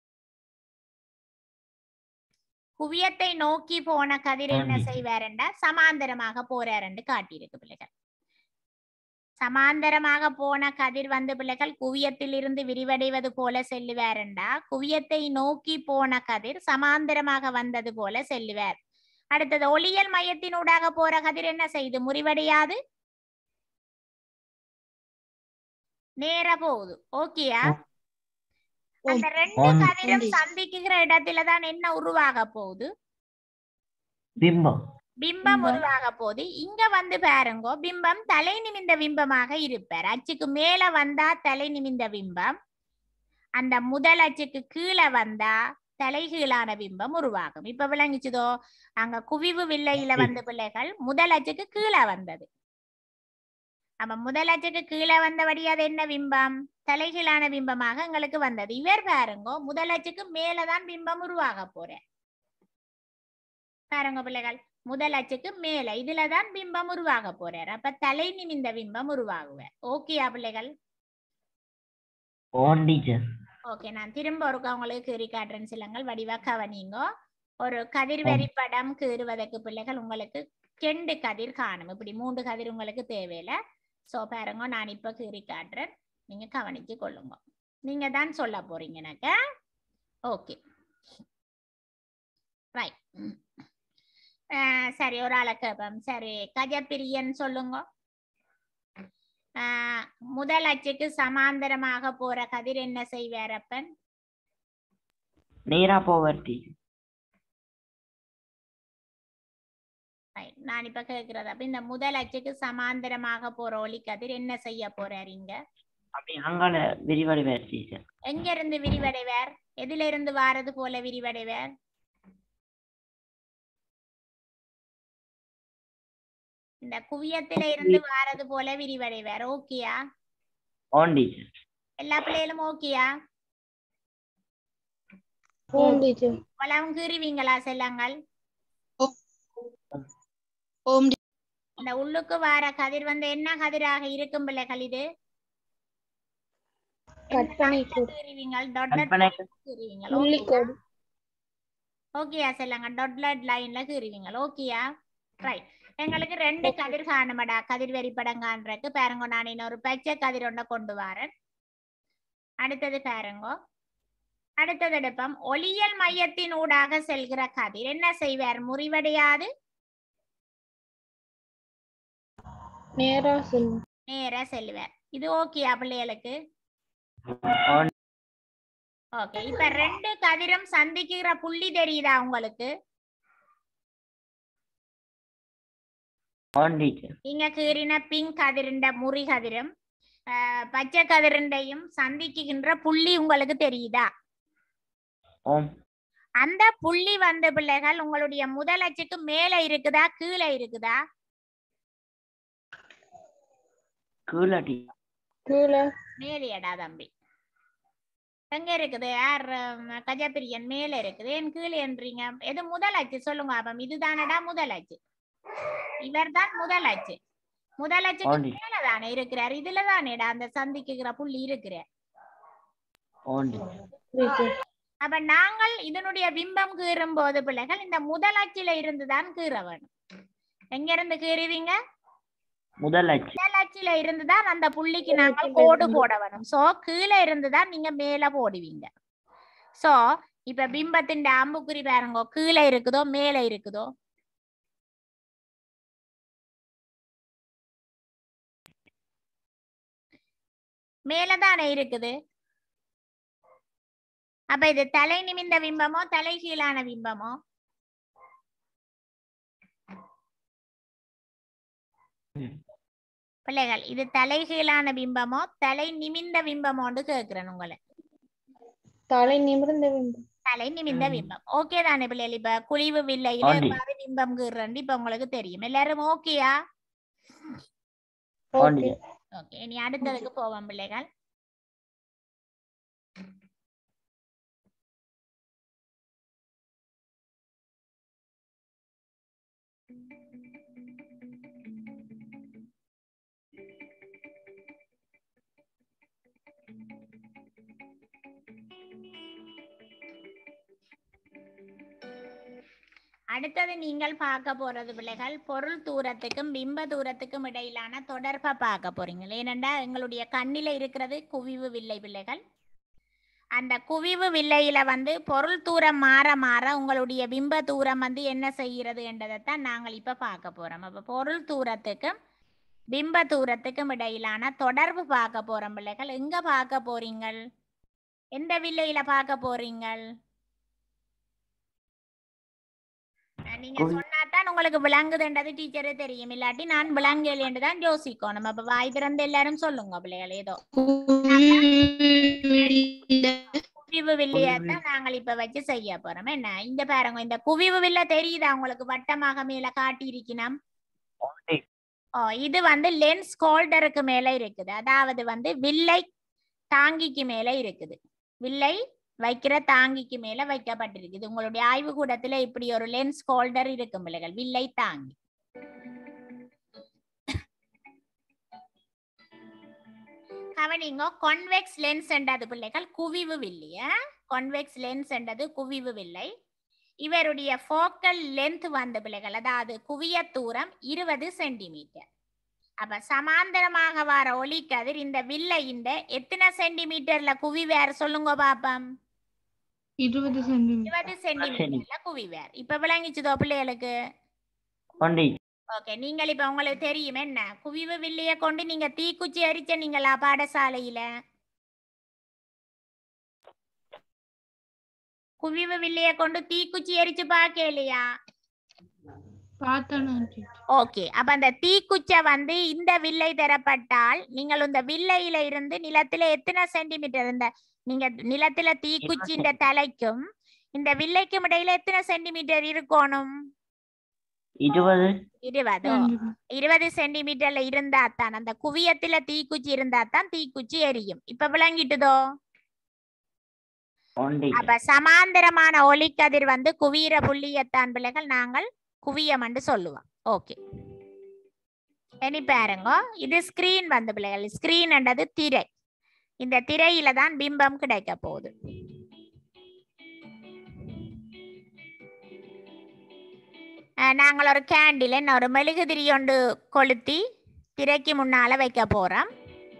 குவியத்தை நோக்கி போன கதிர் என்ன ஆண்டி. செய்வாருண்டா சமாந்தரமாக போறாருன்னு காட்டியிருக்கு பிள்ளைகள் சமாந்தரமாக போன கதிர் வந்து பிள்ளைகள் குவியத்தில் இருந்து விரிவடைவது போல செல்லுவாருண்டா குவியத்தை நோக்கி போன கதிர் சமாந்தரமாக வந்தது போல செல்லுவார் அடுத்தது ஒளியல் மையத்தினூடாக போற கதிர் என்ன செய்து முறிவடையாது நேரா போகுது ஓகேயா ஓ. அந்த ரெண்டு ஆம். கதிரும் ஆண்டி. சந்திக்குகிற இடத்துல தான் என்ன உருவாக போகுது பிம்பம் பிம்பம் பிம்பம். உருவாக போகுது இங்க வந்து பாருங்கோ பிம்பம் தலை நிமிந்த பிம்பமாக இருப்பார் அச்சுக்கு மேல வந்தா தலை நிமிந்த பிம்பம் அந்த முதல் அச்சுக்கு கீழே வந்தா தலைகீழான பிம்பம் உருவாகும் இப்ப விளங்கிச்சுதோ அங்க குவிவு வில்லையில சரி. வந்த பிள்ளைகள் முதல் அச்சுக்கு கீழே வந்தது அப்ப முதல் அச்சுக்கு கீழே வந்தபடி அது என்ன பிம்பம் தலைகீழான பிம்பமாக எங்களுக்கு வந்தது இவர் பாருங்கோ முதல் அச்சுக்கு மேலதான் பிம்பம் உருவாக போற பாருங்க பிள்ளைகள் முதல் அச்சுக்கு மேல இதுலதான் பிம்பம் உருவாக போறார் அப்ப தலை நிமிந்த பிம்பம் உருவாகுவார் ஓகேயா பிள்ளைகள் ஓன் டீச்சர் ஓகே நான் திரும்ப ஒருக்கா உங்களுக்கு கீறி காட்டுறேன் சிலங்கள் வடிவா கவனிங்கோ ஒரு கதிர்வரி படம் கீறுவதற்கு பிள்ளைகள் உங்களுக்கு ரெண்டு கதிர் காணும் இப்படி மூன்று கதிர் உங்களுக்கு தேவையில்ல சோ பாருங்க நான் இப்ப கீறி காட்டுறேன் நீங்க கவனிச்சு கொள்ளுங்க நீங்க தான் சொல்ல போறீங்க எனக்கு ஓகே ரைட் சரி ஒரு ஆளை கேட்போம் சரி கஜப்பிரியன் சொல்லுங்க ஆஹ் முதல் அச்சுக்கு சமாந்தரமாக போற கதிர் என்ன செய்வார் அப்பன் நேரா போவர் டீச்சர் Right. நான் இப்ப கேக்குறது அப்ப இந்த முதல் அச்சுக்கு சமாந்தரமாக போற ஒளி கதிர் என்ன செய்ய போறார் இங்க அப்படி அங்கால விரிவடைவார் டீச்சர் எங்க இருந்து விரிவடைவார் எதுல இருந்து வாரது போல விரிவடைவார் இந்த குவியத்தில இருந்து வாரது போல விரிவடைவார் ஓகேயா ஓன் டீச்சர் எல்லா பிள்ளைகளும் ஓகேயா ஓம் டீச்சர் பலம் கீறுவீங்களா செல்லங்கள் ஓம் இந்த உள்ளுக்கு வார கதிர் வந்து என்ன கதிராக இருக்கும் பிள்ளைகள் இது கற்பனை கோடு. கற்பனை புள்ளிக்கோடு ஓகேயா செல்லங்க டொட்லட் லைன்ல கீறுவீங்க ஓகேயா ரைட் எங்களுக்கு ரெண்டு கதிர் காணுமடா கதிர் வெறிப்படம் காண்றதுக்கு பாருங்க நான் இன்னொரு பச்சை கதிர் ஒன்றை கொண்டு வரேன் அடுத்தது பாருங்க அடுத்தது எடுப்போம் ஒளியல் மையத்தின் ஊடாக செல்கிற கதிர் என்ன செய்வார் முறிவடையாது நேரா செல்லும் நேரா செல்வார் இது ஓகேயா பிள்ளைகளுக்கு ஓன் ஓகே இப்ப ரெண்டு கதிரும் சந்திக்கிற புள்ளி தெரியுதா உங்களுக்கு ஓன் டீச்சர் இங்க கீறின பிங்க் கதிரிண்ட முறி கதிரும் ஆஹ், பச்சை கதிரிண்டையும் சந்திக்குகின்ற புள்ளி உங்களுக்கு தெரியுதா ஓம் அந்த புள்ளி வந்த பிள்ளைகள் உங்களுடைய முதல் அச்சுக்கு மேல இருக்குதா கீழே இருக்குதா கீழே டீச்சர் கீழே மேலேடா தம்பி எங்க இருக்குது யார் உம், கஜப்பிரியன் மேல இருக்குது ஏன் கீழே என்றீங்க எது முதல் அச்சு சொல்லுங்க அப்பம் இதுதானடா முதல் அச்சு இவர் தான் முதல் அச்சு முதல் அச்சுக்கு ஆண்டி மேல தானே இருக்கிறார் இதுல தானேடா அந்த சந்திக்குகிற புள்ளி இருக்கிறார் ஆண்டி டீச்சர் அப்ப நாங்கள் இதனுடைய பிம்பம் கீறும் போது பிள்ளைகள் இந்த முதல் அச்சில இருந்து தான் கீற வேணும் எங்க இருந்து கீறுவீங்க முதல் அச்சு முதல் அச்சில இருந்து தான் அந்த புள்ளிக்கு நாங்கள் கோடு போட வேணும் சோ கீழே இருந்து தான் நீங்க மேல போடுவீங்க சோ இப்ப பிம்பத்தின் அம்புக்குறி பாருங்க கீழே இருக்குதோ மேலே இருக்குதோ மேலதானே இருக்குது அப்ப இது தலை நிமிந்த பிம்பமோ தலைகீழான பிம்பமோ ம். பிள்ளைகள் இது தலைகீழான பிம்பமோ தலை நிமிந்த பிம்பமோன்னு கேக்குறேன் உங்களை தலை நிமிர்ந்த வேண்டும் தலை நிமிந்த ம். பிம்பம் ஓகே தானே பிள்ளைகள் இப்ப குழிவு வில்லையில ஆண்டி. எவ்வாறு பிம்பம் கீறன்னு இப்ப உங்களுக்கு தெரியும் எல்லாரும் ஓகேயா ஆண்டி ஓகே ஓகே இனி அடுத்ததுக்கு போவோம் பிள்ளைகள் அடுத்தது நீங்கள் பார்க்க போறது பிள்ளைகள் பொருள் தூரத்துக்கும் பிம்ப தூரத்துக்கும் இடையிலான தொடர்பை பார்க்க போறீங்க ஏனென்றா எங்களுடைய கண்ணில இருக்கிறது குவிவு வில்லை பிள்ளைகள் அந்த குவிவு வில்லையில வந்து பொருள் தூரம் மாற மாற உங்களுடைய பிம்ப தூரம் வந்து என்ன செய்கிறது என்றதைத்தான் நாங்கள் இப்ப பார்க்க போறோம் அப்ப பொருள் தூரத்துக்கும் பிம்ப தூரத்துக்கும் இடையிலான தொடர்பு பார்க்க போறோம் பிள்ளைகள் எங்க பார்க்க போறீங்கள் எந்த வில்லையில பார்க்க போறீங்கள் அஹ் நீங்க குவி- சொன்னாதான் உங்களுக்கு விளங்குதுன்றது டீச்சரே தெரியும் இல்லாட்டி நான் விளங்கல் என்று தான் யோசிக்கணும் அப்ப வாய் திறந்து எல்லாரும் சொல்லுங்க பிள்ளைகள் ஏதோ குவிவு வில்லையத்தான் நாங்கள் இப்ப வச்சு செய்ய போறோம் என்ன இந்த பாருங்க இந்த குவிவு வில்ல தெரியுதா உங்களுக்கு வட்டமாக மேல காட்டி இருக்கணும் ஆண்டி ஓ இது வந்து லென்ஸ் ஹோல்டருக்கு மேல இருக்குது அதாவது வந்து வில்லை தாங்கிக்கு மேல இருக்குது வில்லை வைக்கிற தாங்கிக்கு மேல வைக்கப்பட்டிருக்குது உங்களுடைய ஆய்வு கூடத்துல இப்படி ஒரு லென்ஸ் ஹோல்டர் இருக்கும் பிள்ளைகள் வில்லை தாங்கி கவனிங்க கான்வெக்ஸ் லென்ஸ் என்றது பிள்ளைகள் குவிவு வில்லிய கான்வெக்ஸ் லென்ஸ் என்றது குவிவு வில்லை இவருடைய ஃபோக்கல் லென்த் வந்த பிள்ளைகள் அதாவது குவிய தூரம் இருபது சென்டிமீட்டர் அப்ப சமாந்தரமாக வர ஒளிக்கதிர் இந்த வில்லை இந்த எத்தனை சென்டிமீட்டர்ல குவிவார் சொல்லுங்க பாப்பம் இருபது சென்டிமீட்டர் இருபது சென்டிமீட்டர்ல குவிவார் இப்ப விளங்கிச்சுதோ பிள்ளைகளுக்கு ஆண்டி ஓகே நீங்கள் இப்ப உங்களுக்கு தெரியும் என்ன குவிவு வில்லைய கொண்டு நீங்க தீக்குச்சி எரிச்ச நீங்களா பாடசாலையில குவிவு வில்லைய கொண்டு தீக்குச்சி எரிச்சு பார்க்கலையா பார்த்தேன் ஓகே அப்ப அந்த தீக்குச்சை வந்து இந்த வில்லை தரப்பட்டால் நீங்கள் இந்த வில்லையில இருந்து நிலத்துல எத்தனை சென்டிமீட்டர் இந்த நீங்க நிலத்துல தீக்குச்சி இந்த தலைக்கும் இந்த வில்லைக்கும் இடையில எத்தனை சென்டிமீட்டர் இருக்கணும் இருபது இருபதோ இருபது சென்டிமீட்டர்ல இருந்தா தான் அந்த குவியத்துல தீக்குச்சி இருந்தா தான் தீக்குச்சி எரியும் இப்ப விளங்கிட்டுதோ ஆண்டி அப்ப சமாந்தரமான ஒளிக்கதிர் வந்து குவியிற புள்ளியத்தான் பிள்ளைகள் நாங்கள் குவியம் என்று சொல்லுவோம் ஓகே இனி பாருங்க இது ஸ்கிரீன் வந்து பிள்ளைகள் ஸ்கிரீன் என்றது திரை இந்த திரையில தான் பிம்பம் கிடைக்க போகுது அஹ் நாங்கள் ஒரு கேண்டில் ஒரு மெழுகுதிரி ஒன்று கொளுத்தி திரைக்கு முன்னால வைக்க போறோம்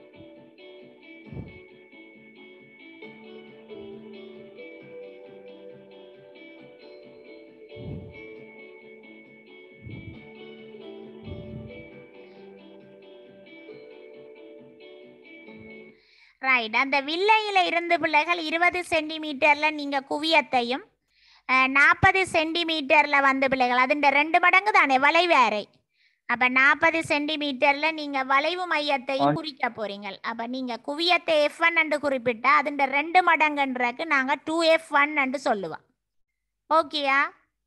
ரைட் அந்த வில்லையில இருந்து பிள்ளைகள் இருபது சென்டிமீட்டர்ல நீங்க குவியத்தையும் நாற்பது சென்டிமீட்டர்ல வந்து பிள்ளைகள் அதுண்ட ரெண்டு மடங்கு தானே வளைவேறை அப்ப நாற்பது சென்டிமீட்டர்ல நீங்க வளைவு மையத்தையும் ஆ. குறிக்க போறீங்க அப்ப நீங்க குவியத்தை எஃப் ஒன் என்று குறிப்பிட்டா அதுண்ட ரெண்டு மடங்குன்றக்கு நாங்க டூ எஃப் ஒன் என்று சொல்லுவோம் ஓகேயா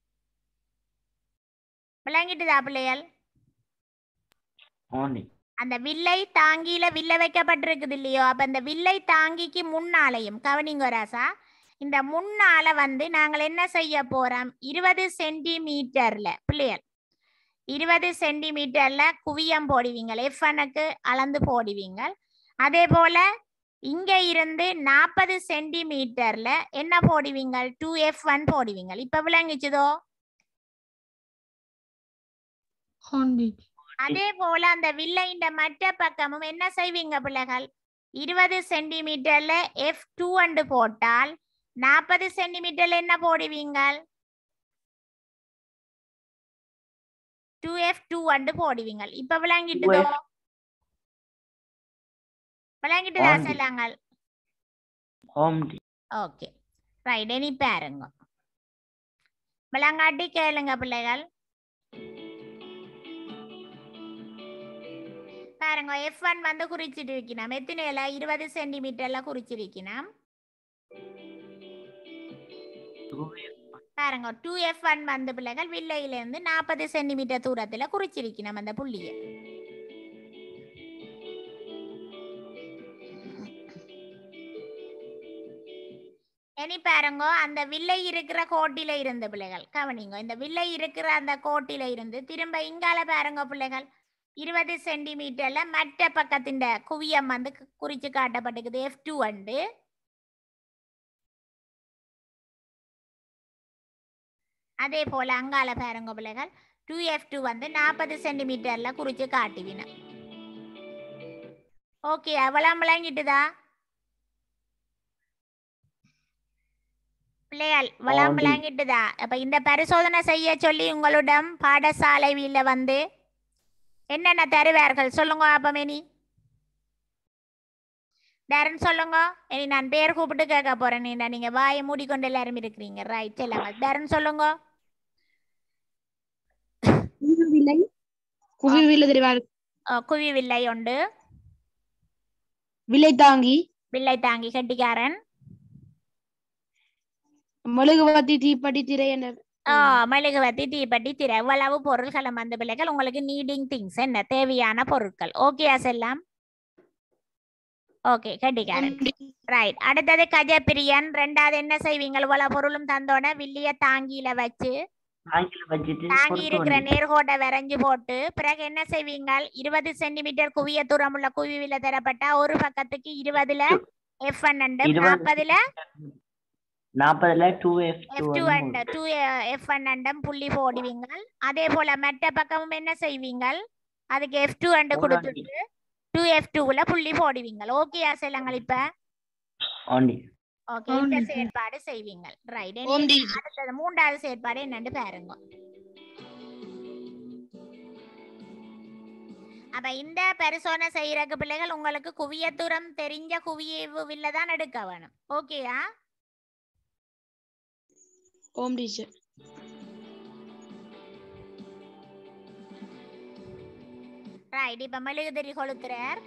விளங்கிட்டுதா பிள்ளைகள் ஆண்டி அந்த வில்லை தாங்கியில வில்ல வைக்கப்பட்டிருக்குது இல்லையோ அப்ப இந்த வில்லை தாங்கிக்கு முன்னாலையும் கவனிங்க ராசா இந்த முன்னால வந்து நாங்கள் என்ன செய்ய போறோம் இருபது சென்டிமீட்டர்ல பிள்ளைகள் இருபது சென்டிமீட்டர்ல குவியம் போடுவீங்க எஃப் ஒனுக்கு அளந்து போடுவீங்க அதே போல இங்க இருந்து நாற்பது சென்டிமீட்டர்ல என்ன போடுவீங்க டூ எஃப் ஒன் போடுவீங்க இப்ப விளங்கிச்சுதோ ஹாண்டிச் அதே போல அந்த வில்லையின் மற்ற பக்கமும் என்ன செய்வீங்க பிள்ளைகள் இருபது சென்டிமீட்டர்ல எஃப் டூ அண்டு போட்டால் நாற்பது சென்டிமீட்டர்ல என்ன போடுவீங்க டூ எஃப் டூ அண்டு போடுவீங்க இப்ப விளங்கிட்டுதோ விளங்கிட்டுதா வாங்கி. சொல்லாங்க ஹோம் ஓகே ரைட் இனி பாருங்க விளங்காட்டி கேளுங்க பிள்ளைகள் பாருங்க எஃப் ஒன் வந்து குறிச்சிட்டு இருக்கணும் எத்தனையில இருபது சென்டிமீட்டர்ல குறிச்சிருக்கணும் பாருங்க டூ எஃப் ஒன் வந்து பிள்ளைகள் வில்லையில இருந்து நாற்பது சென்டிமீட்டர் தூரத்துல குறிச்சிருக்கணும் அந்த புள்ளியை இனி பாருங்க அந்த வில்லை இருக்கிற கோட்டில இருந்து பிள்ளைகள் கவனிங்க இந்த வில்லை இருக்கிற அந்த கோட்டில இருந்து திரும்ப இங்கால பாருங்க பிள்ளைகள் இருபது சென்டிமீட்டர்ல மற்ற பக்கத்தின் குவியம் வந்து கு- குறிச்சு காட்டப்பட்டிருக்குது எஃப் டூ அண்டு அதே போல அங்கால பாருங்க பிள்ளைகள் டூ எஃப் டூ வந்து நாற்பது சென்டிமீட்டர்ல குறிச்சு காட்டுவின ஓகே அவ்வளவு விளங்கிட்டுதா பிள்ளைகள் வளம் ஆண்டி. விளங்கிட்டுதா அப்ப இந்த பரிசோதனை செய்ய சொல்லி உங்களிடம் பாடசாலையில வந்து என்னென்ன தருவார்கள் சொல்லுங்க அப்ப இனி தரன் சொல்லுங்க இனி நான் பேர் கூப்பிட்டு கேட்க போறேன் நீ நீங்க வாயை மூடிக்கொண்டு எல்லாரும் இருக்கிறீங்க ரைட் சொல்லுங்க தரன் சொல்லுங்க குவிவில்லை குவிவில்லை தெரியுமா அஹ் குவி வில்லை உண்டு விலை தாங்கி வில்லை தாங்கி கட்டிக்காரன் மெழுகுவர்த்தி தீப்பெட்டி திரை என்ற ஆ மெழுகுவர்த்தி தீப்பெட்டி திரை இவ்வளவு பொருட்களும் வந்த பிள்ளைகள் உங்களுக்கு நீடிங் திங்ஸ் என்ன தேவையான பொருட்கள் ஓகேயா செல்லாம் ஓகே கட்டிக்காரன் ரைட் அடுத்தது கஜப்பிரியன் ரெண்டாவது என்ன செய்வீங்க இவ்வளவு பொருளும் தந்தோட வில்லிய தாங்கியில வச்சு ஆங்கில வச்சுட்டு தாங்கி பொறுத்து இருக்கிற வண்டி. நேர்கோட்டை வரைஞ்சு போட்டு பிறகு என்ன செய்வீங்க இருபது சென்டிமீட்டர் குவிய தூரம் உள்ள குவிவில தரப்பட்ட ஒரு பக்கத்துக்கு இருபதுல எஃப் ஒன் இருபது. நாற்பதுல நாற்பதுல two F F two and two F one அண்டம் புள்ளி போடுவீங்க அதே போல மற்ற பக்கமும் என்ன செய்வீங்க அதுக்கு எஃப் டூ அண்டு ஒரு கொடுத்துட்டு டூ எஃப் டூல புள்ளி போடுவீங்க ஓகேயா செல்லுங்கள் இப்ப ஆண்டி ஓகே இந்த ஆண்டி. செயற்பாடு செய்வீங்க ரைட் ஓம் டீச்சர். அடுத்தது மூன்றாவது செயற்பாடு என்னன்னு பாருங்க அப்ப இந்த பரிசோதனை செய்யறக்கு பிள்ளைகள் உங்களுக்கு குவிய தூரம் தெரிஞ்ச குவியவில்ல தான் எடுக்க வேணும் ஓகேயா ஓம் டீச்சர் ரைட் இப்ப மெழுகுதிரி கொளுத்துறார்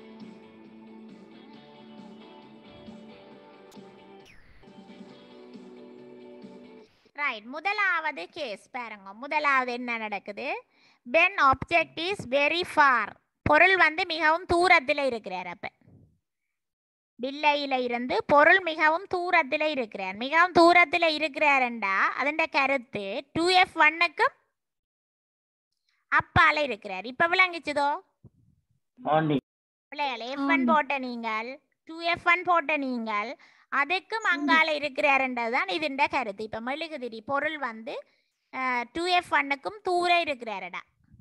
ரைட் முதலாவது கேஸ் பாருங்க முதலாவது என்ன நடக்குது pen object is very far பொருள் வந்து மிகவும் தூரத்தில் இருக்கிறார் அப்ப வில்லையில இருந்து பொருள் மிகவும் தூரத்தில் இருக்கிறார் மிகவும் தூரத்தில் இருக்கிறாருண்டா அதன் கருத்து டூ எஃப் ஒன்னுக்கும் அப்பால இருக்கிறார் இப்ப விளங்கிச்சுதோ ஆண்டி பிள்ளைகள் எஃப் ஒன் ஆம். போட்ட நீங்கள் டூ எஃப் ஒன் போட்ட நீங்கள் அதுக்கும் அங்கால இருக்கிறாருன்றதுதான் இதுண்ட கருத்து இப்ப மெழுகுதிரி பொருள் வந்து டூ எஃப் ஒன்னுக்கும் தூர இருக்கிறாரடா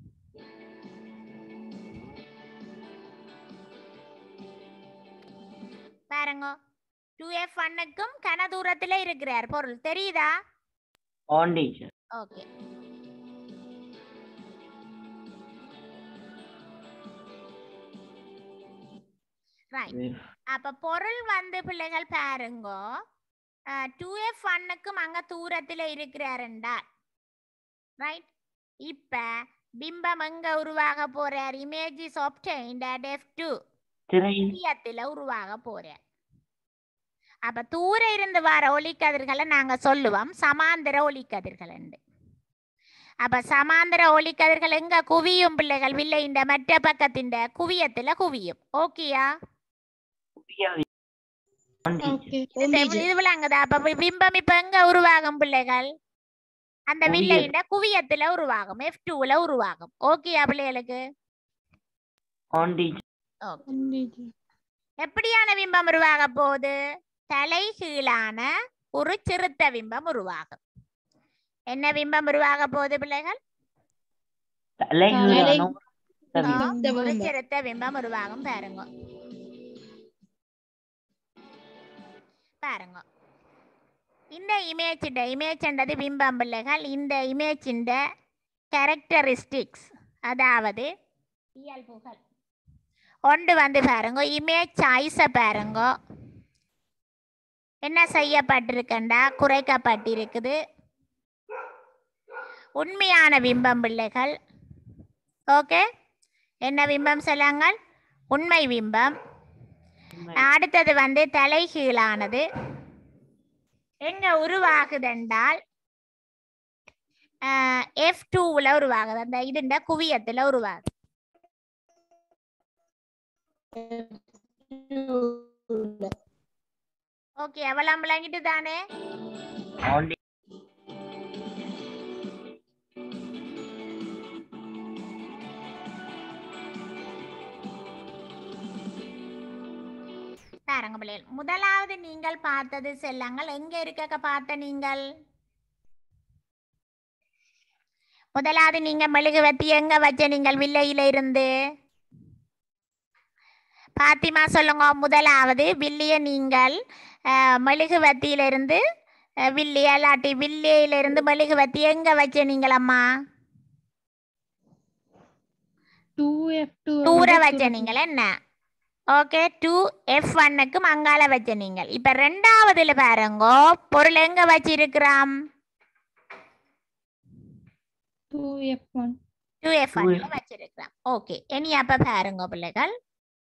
பாருங்க டூ எஃப் ஒன்னுக்கும் கன தூரத்துல இருக்கிறார் பொருள் தெரியுதா ஆண்டி ஓகே ரைட் அப்ப பொருள் வந்து பிள்ளைகள் பாருங்க டூ எஃப் ஒன்னுக்கும் அங்க தூரத்துல இருக்கிறாருண்டா ரைட் இப்ப பிம்பம் எங்க உருவாக போறார் image is obtained at F two திரையில் மையத்துல உருவாக போறார் அப்ப தூர இருந்து வர ஒளிக்கதிர்களை நாங்க சொல்லுவோம் சமாந்தர ஒளிக்கதிர்கள் என்று அப்ப சமாந்தர ஒளிக்கதிர்கள் எங்க குவியும் பிள்ளைகள் வில்லை இந்த மற்ற பக்கத்தின் குவியத்துல குவியும் ஓகேயா ஆண்டி ஓகே இது இது விளங்குதா அப்ப வி- பிம்பம் இப்ப எங்க உருவாகும் பிள்ளைகள் அந்த குவியல். வில்லையிட குவியத்துல உருவாகும் எஃப் டூல உருவாகும் ஓகே பிள்ளைகளுக்கு on teacher okay on teacher எப்படியான பிம்பம் உருவாக போகுது தலைகீழான ஒரு சிறுத்த பிம்பம் உருவாகும் என்ன பிம்பம் உருவாக போகுது பிள்ளைகள் தலைகீழான ஒரு ஆ, சிறுத்த ஒரு பிம்பம். சிறுத்த பிம்பம் உருவாகும் பாருங்க பாருங்க இந்த இமேஜ் இமேஜ்ன்றது பிம்பம் பிள்ளைகள் இந்த இமேஜின் கேரக்டரிஸ்டிக்ஸ் அதாவது இயல்புகள் ஒன்று வந்து பாருங்க இமேஜ் சாய்ஸை பாருங்க என்ன செய்யப்பட்டிருக்கண்டா குறைக்கப்பட்டிருக்குது உண்மையான பிம்பம் பிள்ளைகள் ஓகே என்ன பிம்பம் சொல்லாங்கள் உண்மை பிம்பம் அடுத்தது வந்து தலைகீழானது எங்க உருவாகுதென்றால் எஃப் டூவில் உருவாகுது அந்த இதுண்ட குவியத்துல உருவாகுது ஓகே அவெல்லாம் விளங்கிட்டு தானே on teacher பாருங்க பிள்ளைகள் முதலாவது நீங்கள் பார்த்தது செல்லங்கள் எங்க இருக்க பார்த்த நீங்கள் முதலாவது நீங்க மெழுகுவத்தி எங்க வச்ச நீங்கள் வில்லையில இருந்து பாத்திமா சொல்லுங்க முதலாவது வில்லிய நீங்கள் அஹ், மெழுகுவத்தியிலிருந்து அஹ், வில்லி அல்லாட்டி வில்லியிலிருந்து மெழுகுவத்தி எங்க வச்ச நீங்கள் அம்மா டூ எஃப் டூ தூர வச்ச நீங்கள் என்ன ஓகே டூ எஃப் ஒன்னுக்கு மங்கால வச்ச நீங்கள் இப்ப ரெண்டாவதுல பாருங்க பொருள் எங்க வச்சிருக்கிறோம் two F one two F ஒன்ல வச்சிருக்கிறோம் ஓகே இனி அப்ப பாருங்க பிள்ளைகள்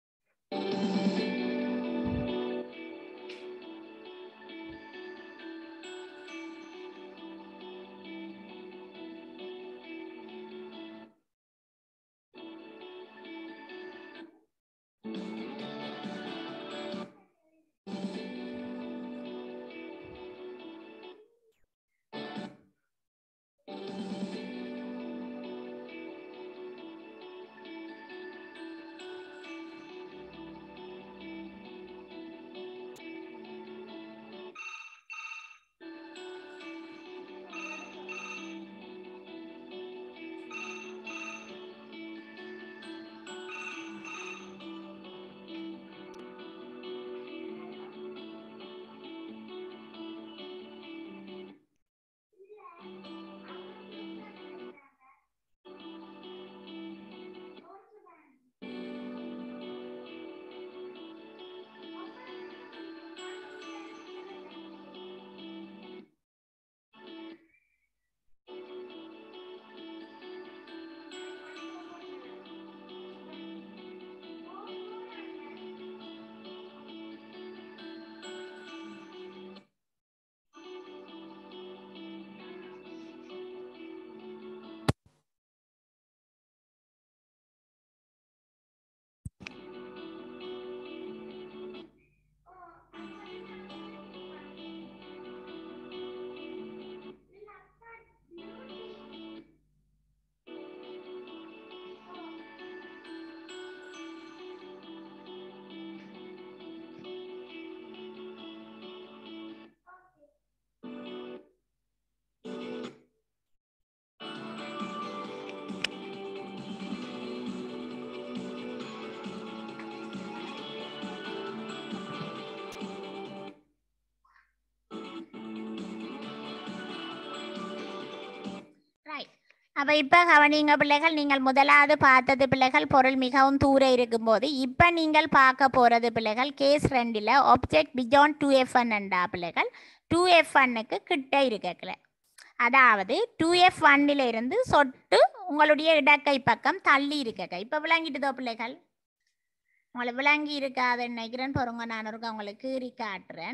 ரைட் அப்ப இப்ப கவனிங்க பிள்ளைகள் நீங்கள் முதலாவது பார்த்தது பிள்ளைகள் பொருள் மிகவும் தூர இருக்கும்போது இப்ப நீங்கள் பார்க்க போறது பிள்ளைகள் கேஸ் ரெண்டில் ஆப்ஜெக்ட் பிஜான் டூ எஃப் ஒன்டா பிள்ளைகள் டூ எஃப் ஒன்னுக்கு கிட்ட இருக்கல அதாவது டூ எஃப் ஒன்னில இருந்து சொட்டு உங்களுடைய இடக்கை பக்கம் தள்ளி இருக்க இப்ப விளங்கிட்டுதோ பிள்ளைகள் உங்களுக்கு விளங்கி இருக்காது நினைக்கிறேன் பொறுங்க நான் இருக்க உங்களுக்கு கீறி காட்டுறேன்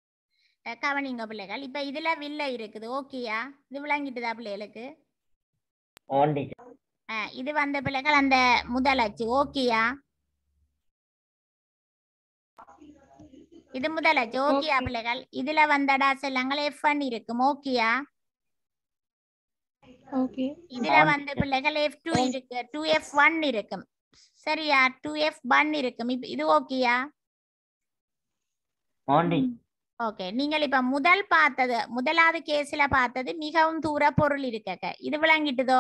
அஹ் கவனிங்க பிள்ளைகள் இப்ப இதுல வில்லை இருக்குது ஓகேயா இது விளங்கிட்டுதா பிள்ளைகளுக்கு on teacher அஹ் இது வந்த பிள்ளைகள் அந்த முதல் அச்சு ஓகேயா இது முதல் அச்சு ஓகேயா பிள்ளைகள் இதுல வந்தடா செல்லங்கள் எஃப் ஒன் இருக்கும் ஓகேயா Okay. இதுல On வந்து பிள்ளைகள் எஃப் டூ இருக்கு டூ எஃப் ஒன் இருக்கும் சரியா டூ எஃப் ஒன் இருக்கும் இப்ப இது ஓகேயா on teacher ஓகே நீங்கள் இப்ப முதல் பார்த்தது முதலாவது கேஸ்ல பார்த்தது மிகவும் தூர பொருள் இருக்கக்க இது விளங்கிட்டுதோ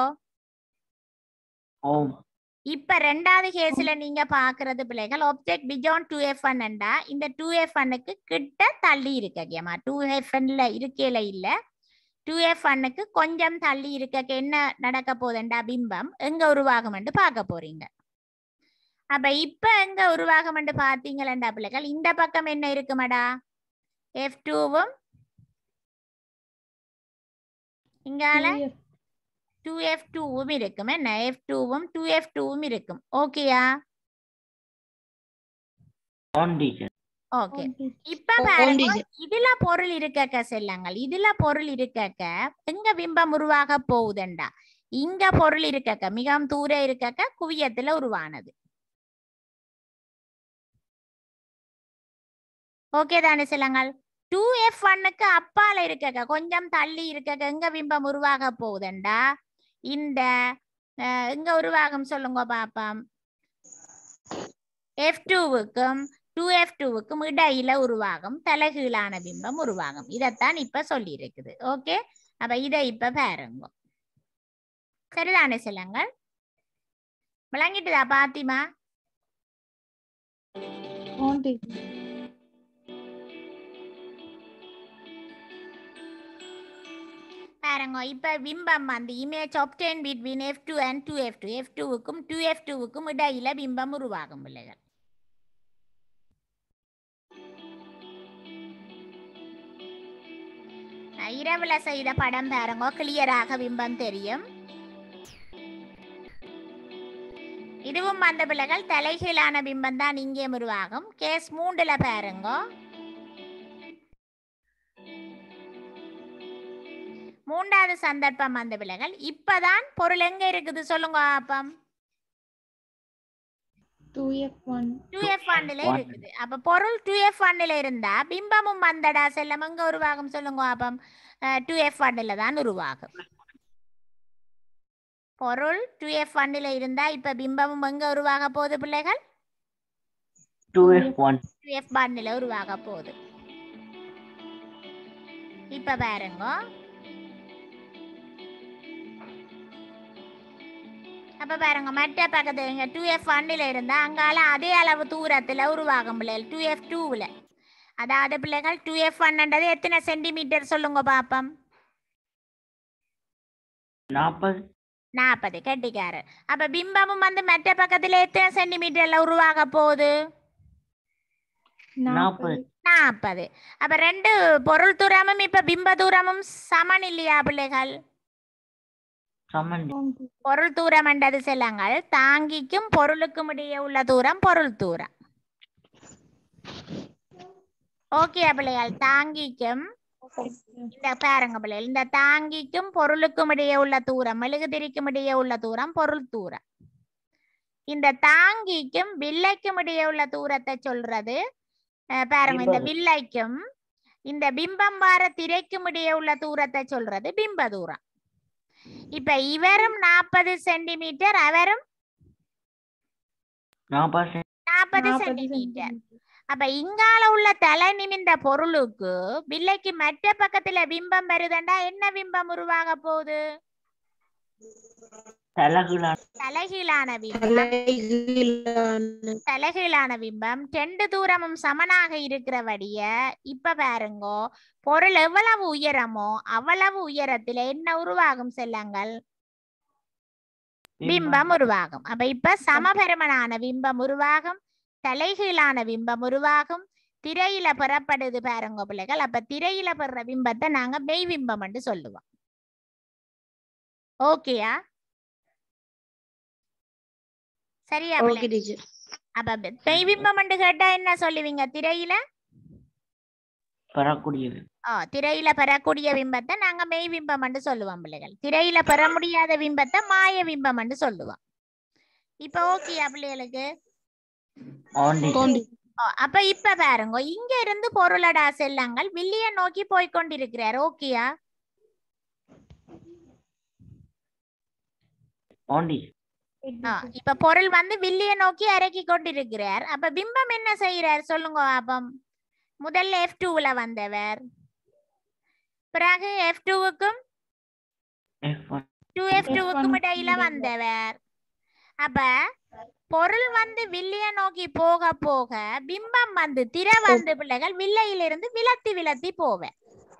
home இப்ப ரெண்டாவது கேஸ்ல நீங்க பாக்குறது பிள்ளைகள் ஆப்ஜெக்ட் பிஜான் டூ எஃப் ஒன்னுண்டா இந்த டூ எஃப் ஒன்னுக்கு கிட்ட தள்ளி இருக்கேமா டூ எஃப் ஒன்ல இருக்கையில இல்ல டூ எஃப் ஒன்னுக்கு கொஞ்சம் தள்ளி இருக்க என்ன நடக்க போகுதுண்டா பிம்பம் எங்க உருவாகும்னு பார்க்க போறீங்க அப்ப இப்ப எங்க உருவாகும்னு பாத்தீங்களா பிள்ளைகள் இந்த பக்கம் என்ன இருக்குமாடா எஃப் டூவும் இங்கால 2F. டூ எஃப் டூவும் இருக்கும் என்ன எஃப் டூவும் டூ எஃப் டூவும் இருக்கும் ஓகேயா on teacher ஓகே Okay. இப்ப பாருங்க teacher. இதுல பொருள் இருக்கக்க செல்லங்கள் இதுல பொருள் இருக்கக்க எங்க பிம்பம் உருவாக போகுதுண்டா இங்க பொருள் இருக்கக்க மிகவும் தூர இருக்கக்க குவியத்துல உருவானது ஓகே தானே செல்லங்கள் டூ எஃப் ஒன்னுக்கு அப்பால இருக்கக்க கொஞ்சம் தள்ளி இருக்கக்க எங்க பிம்பம் உருவாக போகுதுண்டா இந்த அஹ், எங்க உருவாகும் சொல்லுங்க பாப்போம் எஃப் டூவுக்கும் டூ எஃப் டூவுக்கும் இடையில உருவாகும் தலைகீழான பிம்பம் உருவாகும் இதைத்தான் இப்ப சொல்லி இருக்குது ஓகே அப்ப இதை இப்ப பாருங்க சரிதானே செல்லங்கள் விளங்கிட்டுதா பாத்திமா On teacher. பாருங்க இப்ப பிம்பம் அந்த image obtained between F two and two F two F டூவுக்கும் டூ எஃப் டூவுக்கும் இடையில பிம்பம் உருவாகும் பிள்ளைகள் அஹ் இரவுல செய்த படம் பாருங்க கிளியராக பிம்பம் தெரியும் இதுவும் அந்த பிள்ளைகள் தலைகீழான பிம்பம் தான் இங்கே உருவாகும் கேஸ் மூண்டுல பாருங்க மூன்றாவது சந்தர்ப்பம் அந்த பிள்ளைகள் இப்பதான் பொருள் எங்க இருக்குது சொல்லுங்க அப்பம் 2F1. டூ எஃப் ஒன்ல one. இருக்குது அப்ப பொருள் டூ எஃப் ஒன்ல இருந்தா பிம்பமும் வந்தடா செல்லம் எங்க உருவாகும் சொல்லுங்க அப்பம் டூ எஃப் ஒன்ல தான் உருவாகும் பொருள் டூ எஃப் ஒன்ல இருந்தா இப்ப பிம்பமும் எங்க உருவாக போகுது பிள்ளைகள் two F one two F ஒன்ல உருவாக போகுது இப்ப பாருங்க அப்ப பாருங்க மற்ற பக்கத்து இங்க டூ எஃப் ஒன்னில் இருந்தா அங்கால அதே அளவு தூரத்துல உருவாகும் பிள்ளைகள் டூ எஃப் டூவில் அதாவது பிள்ளைகள் டூ எஃப் ஒன்ன்றது எத்தனை சென்டிமீட்டர் சொல்லுங்க பாப்பம் நாற்பது நாற்பது கெட்டிக்காரர் அப்ப பிம்பமும் வந்து மற்ற பக்கத்துல எத்தனை சென்டிமீட்டர்ல உருவாக போகுது நாற்பது நாற்பது அப்ப ரெண்டு பொருள் தூரமும் இப்ப பிம்ப தூரமும் சமன் இல்லையா பிள்ளைகள் சமன் On teacher. பொருள் தூரம் என்றது செல்லங்கள் தாங்கிக்கும் பொருளுக்கும் இடையே உள்ள தூரம் பொருள் தூரம் ஓகே பிள்ளைகள் தாங்கிக்கும் இந்த பாருங்க பிள்ளைகள் இந்த தாங்கிக்கும் பொருளுக்கும் இடையே உள்ள தூரம் மெழுகுதிரிக்கும் இடையே உள்ள தூரம் பொருள் தூரம் இந்த தாங்கிக்கும் வில்லைக்கும் இடையே உள்ள தூரத்தை சொல்றது அஹ், பாருங்க இந்த பிம்ப வில்லைக்கும் இந்த பிம்பம் வார திரைக்கும் இடையே உள்ள தூரத்தை சொல்றது பிம்ப தூரம் இப்ப இவரும் நாற்பது சென்டிமீட்டர் அவரும் நாற்பது நாற்பது 40 சென்டிமீட்டர் centimeter. அப்ப இங்கால உள்ள தலை நிமிந்த பொருளுக்கு வில்லைக்கு மற்ற பக்கத்துல பிம்பம் வருதுண்டா என்ன பிம்பம் உருவாக போகுது தலைகீழான தலைகீழான பிம்பம் தலைகீழான தலைகீழான பிம்பம் ரெண்டு தூரமும் சமனாக இருக்கிறபடிய இப்ப பாருங்கோ பொருள் எவ்வளவு உயரமோ அவ்வளவு உயரத்துல என்ன உருவாகும் செல்லங்கள் பிம்பம் உருவாகும் அப்ப இப்ப சமபெருமனான பிம்பம் உருவாகும் தலைகீழான பிம்பம் உருவாகும் திரையில பெறப்படுது பாருங்க பிள்ளைகள் அப்ப திரையில பெற பிம்பத்தை நாங்க மெய் பிம்பம் என்று சொல்லுவோம் ஓகேயா சரியா ஓகே பிள்ளை டீச்சர் அப்ப பெ- மெய் பிம்பம் என்று கேட்டா என்ன சொல்லுவீங்க திரையில பெறக்கூடியது ஆ திரையில பெறக்கூடிய பிம்பத்தை நாங்க மெய் பிம்பம் என்று சொல்லுவோம் பிள்ளைகள் திரையில பெற முடியாத பிம்பத்தை மாய பிம்பம் என்று சொல்லுவோம் இப்ப ஓகேயா பிள்ளைகளுக்கு on teacher ஓ, அப்ப இப்ப பாருங்க இங்க இருந்து பொருளடா செல்லங்கள் வில்லிய நோக்கி போய் கொண்டிருக்கிறார் ஓகேயா on teacher ஆ, இப்ப பொருள் வந்து வில்லிய நோக்கி அரைக்கி கொண்டிருக்கிறார் அப்ப பிம்பம் என்ன செய்யறார் சொல்லுங்க பாப்போம் முதல்ல எஃப் டூல வந்தவர் பிறகு எஃப் டூவுக்கும் F1 டூ எஃப் டூவுக்கும் F1 இடையில இடையில. வந்தவர் அப்ப பொருள் வந்து வில்லிய நோக்கி போக போக பிம்பம் வந்து திர வந்து பிள்ளைகள் வில்லையிலிருந்து விலத்தி விலத்தி போவ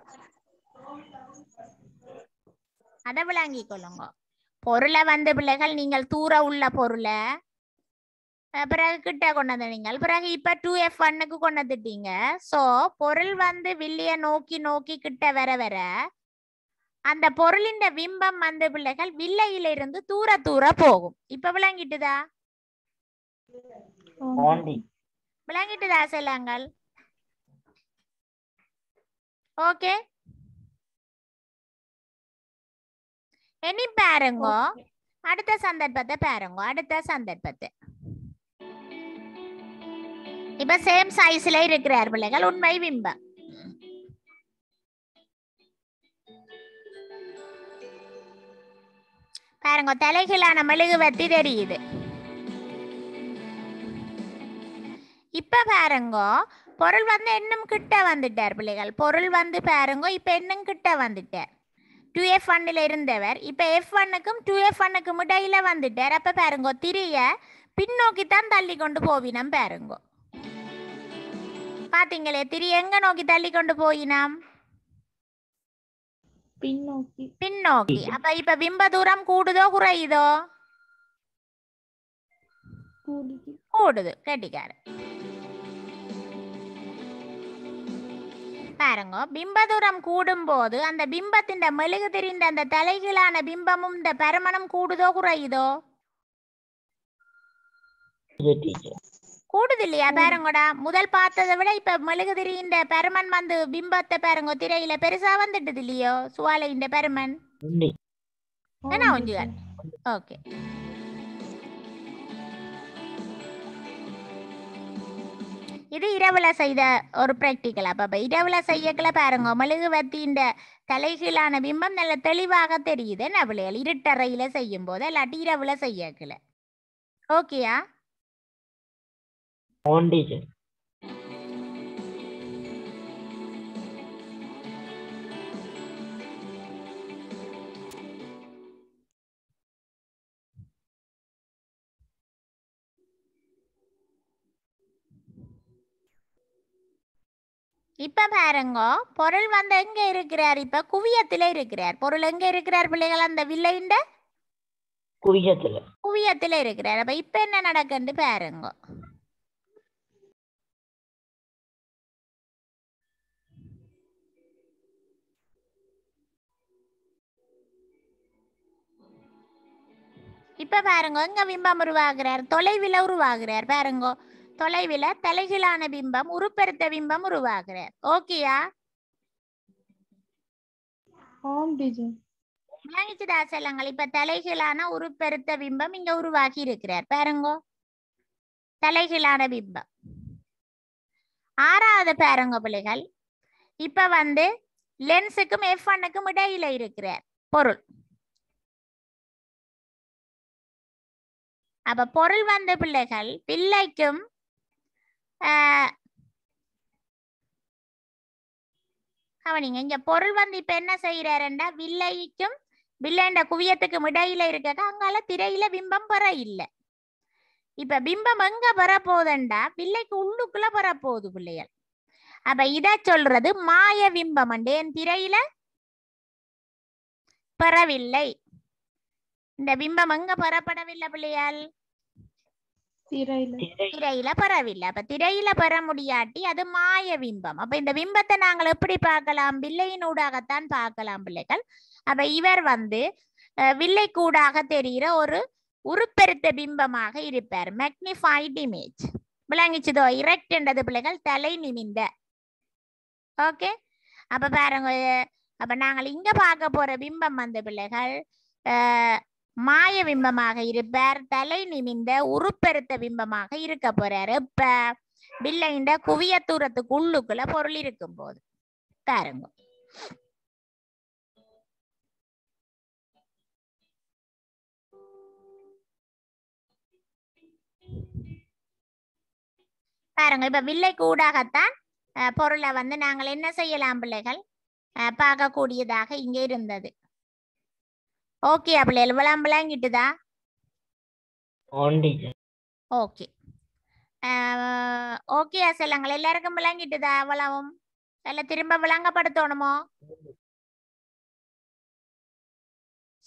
அத விளங்கி கொள்ளுங்க பொருளை வந்து பிள்ளைகள் நீங்கள் தூர உள்ள பொருளை அஹ் பிறகு கிட்ட கொண்டு வந்து நீங்கள் பிறகு இப்ப டூ எஃப் ஒன்னுக்கு கொண்டு வந்துட்டீங்க சோ பொருள் வந்து வில்லிய நோக்கி நோக்கி கிட்ட வர வர அந்த பொருளின் பிம்பம் வந்து பிள்ளைகள் வில்லையிலிருந்து தூர தூர போகும் இப்ப விளங்கிட்டுதா on teacher விளங்கிட்டுதா செல்லங்கள் ஓகே இனி பாருங்க அடுத்த சந்தர்ப்பத்தை பாருங்க அடுத்த சந்தர்ப்பத்தை இப்ப சேம் சைஸ்ல இருக்கிறார் பிள்ளைகள் உண்மை பிம்பம் பாருங்க தலைகளான மெழுகுவத்தி தெரியுது இப்ப பாருங்க பொருள் வந்து இன்னும் கிட்ட வந்துட்டார் பிள்ளைகள் பொருள் வந்து பாருங்க இப்ப இன்னும் கிட்ட வந்துட்டார் டூ எஃப் ஒன்னில் இருந்தவர் இப்ப எஃப் ஒன்னுக்கும் டூ எஃப் ஒன்னுக்கும் இடையில வந்துட்டார் அப்ப பாருங்க திரிய பின்னோக்கி தான் தள்ளி கொண்டு போவினம் பாருங்க பாத்தீங்களே திரி எங்க நோக்கி தள்ளி கொண்டு போயினாம் பின்னோக்கி பின்னோக்கி அப்ப இப்ப பிம்ப தூரம் கூடுதோ குறையுதோ கூடுது கூடுது கெட்டிக்காரு பாருங்க பிம்ப தூரம் கூடும்போது அந்த பிம்பத்தின் மெழுகு தெரிந்த அந்த தலைகீழான பிம்பமும் இந்த பரமணம் கூடுதோ குறையுதோ teacher கூடுது இல்லையா பாருங்கடா முதல் பார்த்ததை விட இப்ப மெழுகு திரியின் பெருமன் வந்து பிம்பத்தை பாருங்க திரையில பெருசா வந்துட்டது இல்லையோ சுவாலையின் பெருமன் on teacher என்ன ஒஞ்சுகள் ஓகே இது இரவுல செய்த ஒரு பிராக்டிக்கல் அப்ப இரவுல செய்யக்கல பாருங்க மெழுகுவத்தின் தலைகீழான பிம்பம் நல்ல தெளிவாக தெரியுது என்ன பிள்ளைகள் இருட்டறையில செய்யும் போது இல்லாட்டி இரவுல செய்யக்கல ஓகேயா on teacher இப்ப பாருங்க பொருள் வந்து எங்க இருக்கிறார் இப்ப குவியத்துல இருக்கிறார் பொருள் எங்க இருக்கிறார் பிள்ளைகள் அந்த வில்லைண்ட குவியத்துல குவியத்துல இருக்கிறார் அப்ப இப்ப என்ன நடக்குன்னு பாருங்க இப்ப பாருங்க எங்க பிம்பம் உருவாகிறார் தொலைவில உருவாகிறார் பாருங்க தொலைவில தலைகீழான பிம்பம் உருப்பெருத்த பிம்பம் உருவாகிறார் ஓகேயா ஆம் டீச்சர் விளங்கிச்சுதா செல்லங்கள் இப்ப தலைகீழான உருப்பெருத்த பிம்பம் இங்க உருவாக்கி இருக்கிறார் பாருங்க தலைகீழான பிம்பம் ஆறாவது பாருங்க பிள்ளைகள் இப்ப வந்து லென்ஸுக்கும் எஃப் ஒன்னுக்கும் இடையில இருக்கிறார் பொருள் அப்ப பொருள் வந்த பிள்ளைகள் பிள்ளைக்கும் ஆஹ், கவனிங்க இங்க பொருள் வந்து இப்ப என்ன செய்யறாருண்டா வில்லைக்கும் வில்லைண்ட குவியத்துக்கும் இடையில இருக்க அங்கால திரையில பிம்பம் பெற இல்ல இப்ப பிம்பம் எங்க பெற போகுதுண்டா வில்லைக்கு உள்ளுக்குள்ள பெற போகுது பிள்ளைகள் அப்ப இத சொல்றது மாய பிம்பம் என் திரையில பெறவில்லை இந்த பிம்பம் எங்க பெறப்படவில்லை பிள்ளையால் திரையில திரை திரையில பெறவில்லை அப்ப திரையில பெற முடியாட்டி அது மாய பிம்பம் அப்ப இந்த பிம்பத்தை நாங்கள் எப்படி பார்க்கலாம் வில்லையினூடாகத்தான் பார்க்கலாம் பிள்ளைகள் அப்ப இவர் வந்து அஹ், வில்லைக்கூடாக தெரிகிற ஒரு உருப்பெருத்த பிம்பமாக இருப்பார் மேக்னிஃபைட் இமேஜ் விளங்கிச்சுதோ இரக்ட் என்றது பிள்ளைகள் தலை நிமிந்த ஓகே அப்ப பாருங்க அப்ப நாங்கள் இங்க பார்க்க போற பிம்பம் வந்து பிள்ளைகள் அஹ், மாய பிம்பமாக இருப்பார் தலை நிமிந்த உருப்பெருத்த பிம்பமாக இருக்க போறாரு இப்ப வில்லைண்ட குவிய தூரத்துக்கு உள்ளுக்குள்ள பொருள் இருக்கும் போது பாருங்க பாருங்க இப்ப வில்லை கூடாகத்தான் அஹ், பொருளை வந்து நாங்கள் என்ன செய்யலாம் பிள்ளைகள் அஹ், பார்க்கக்கூடியதாக இங்கே இருந்தது ஓகே பிள்ளைகள் விளம் விளங்கிட்டுதா ஆன் டீச்சர் ஓகே ஓகே செல்லங்கள் எல்லாருக்கும் விளங்கிட்டுதா அவ்வளவும் இல்ல திரும்ப விளங்கப்படுத்தணுமோ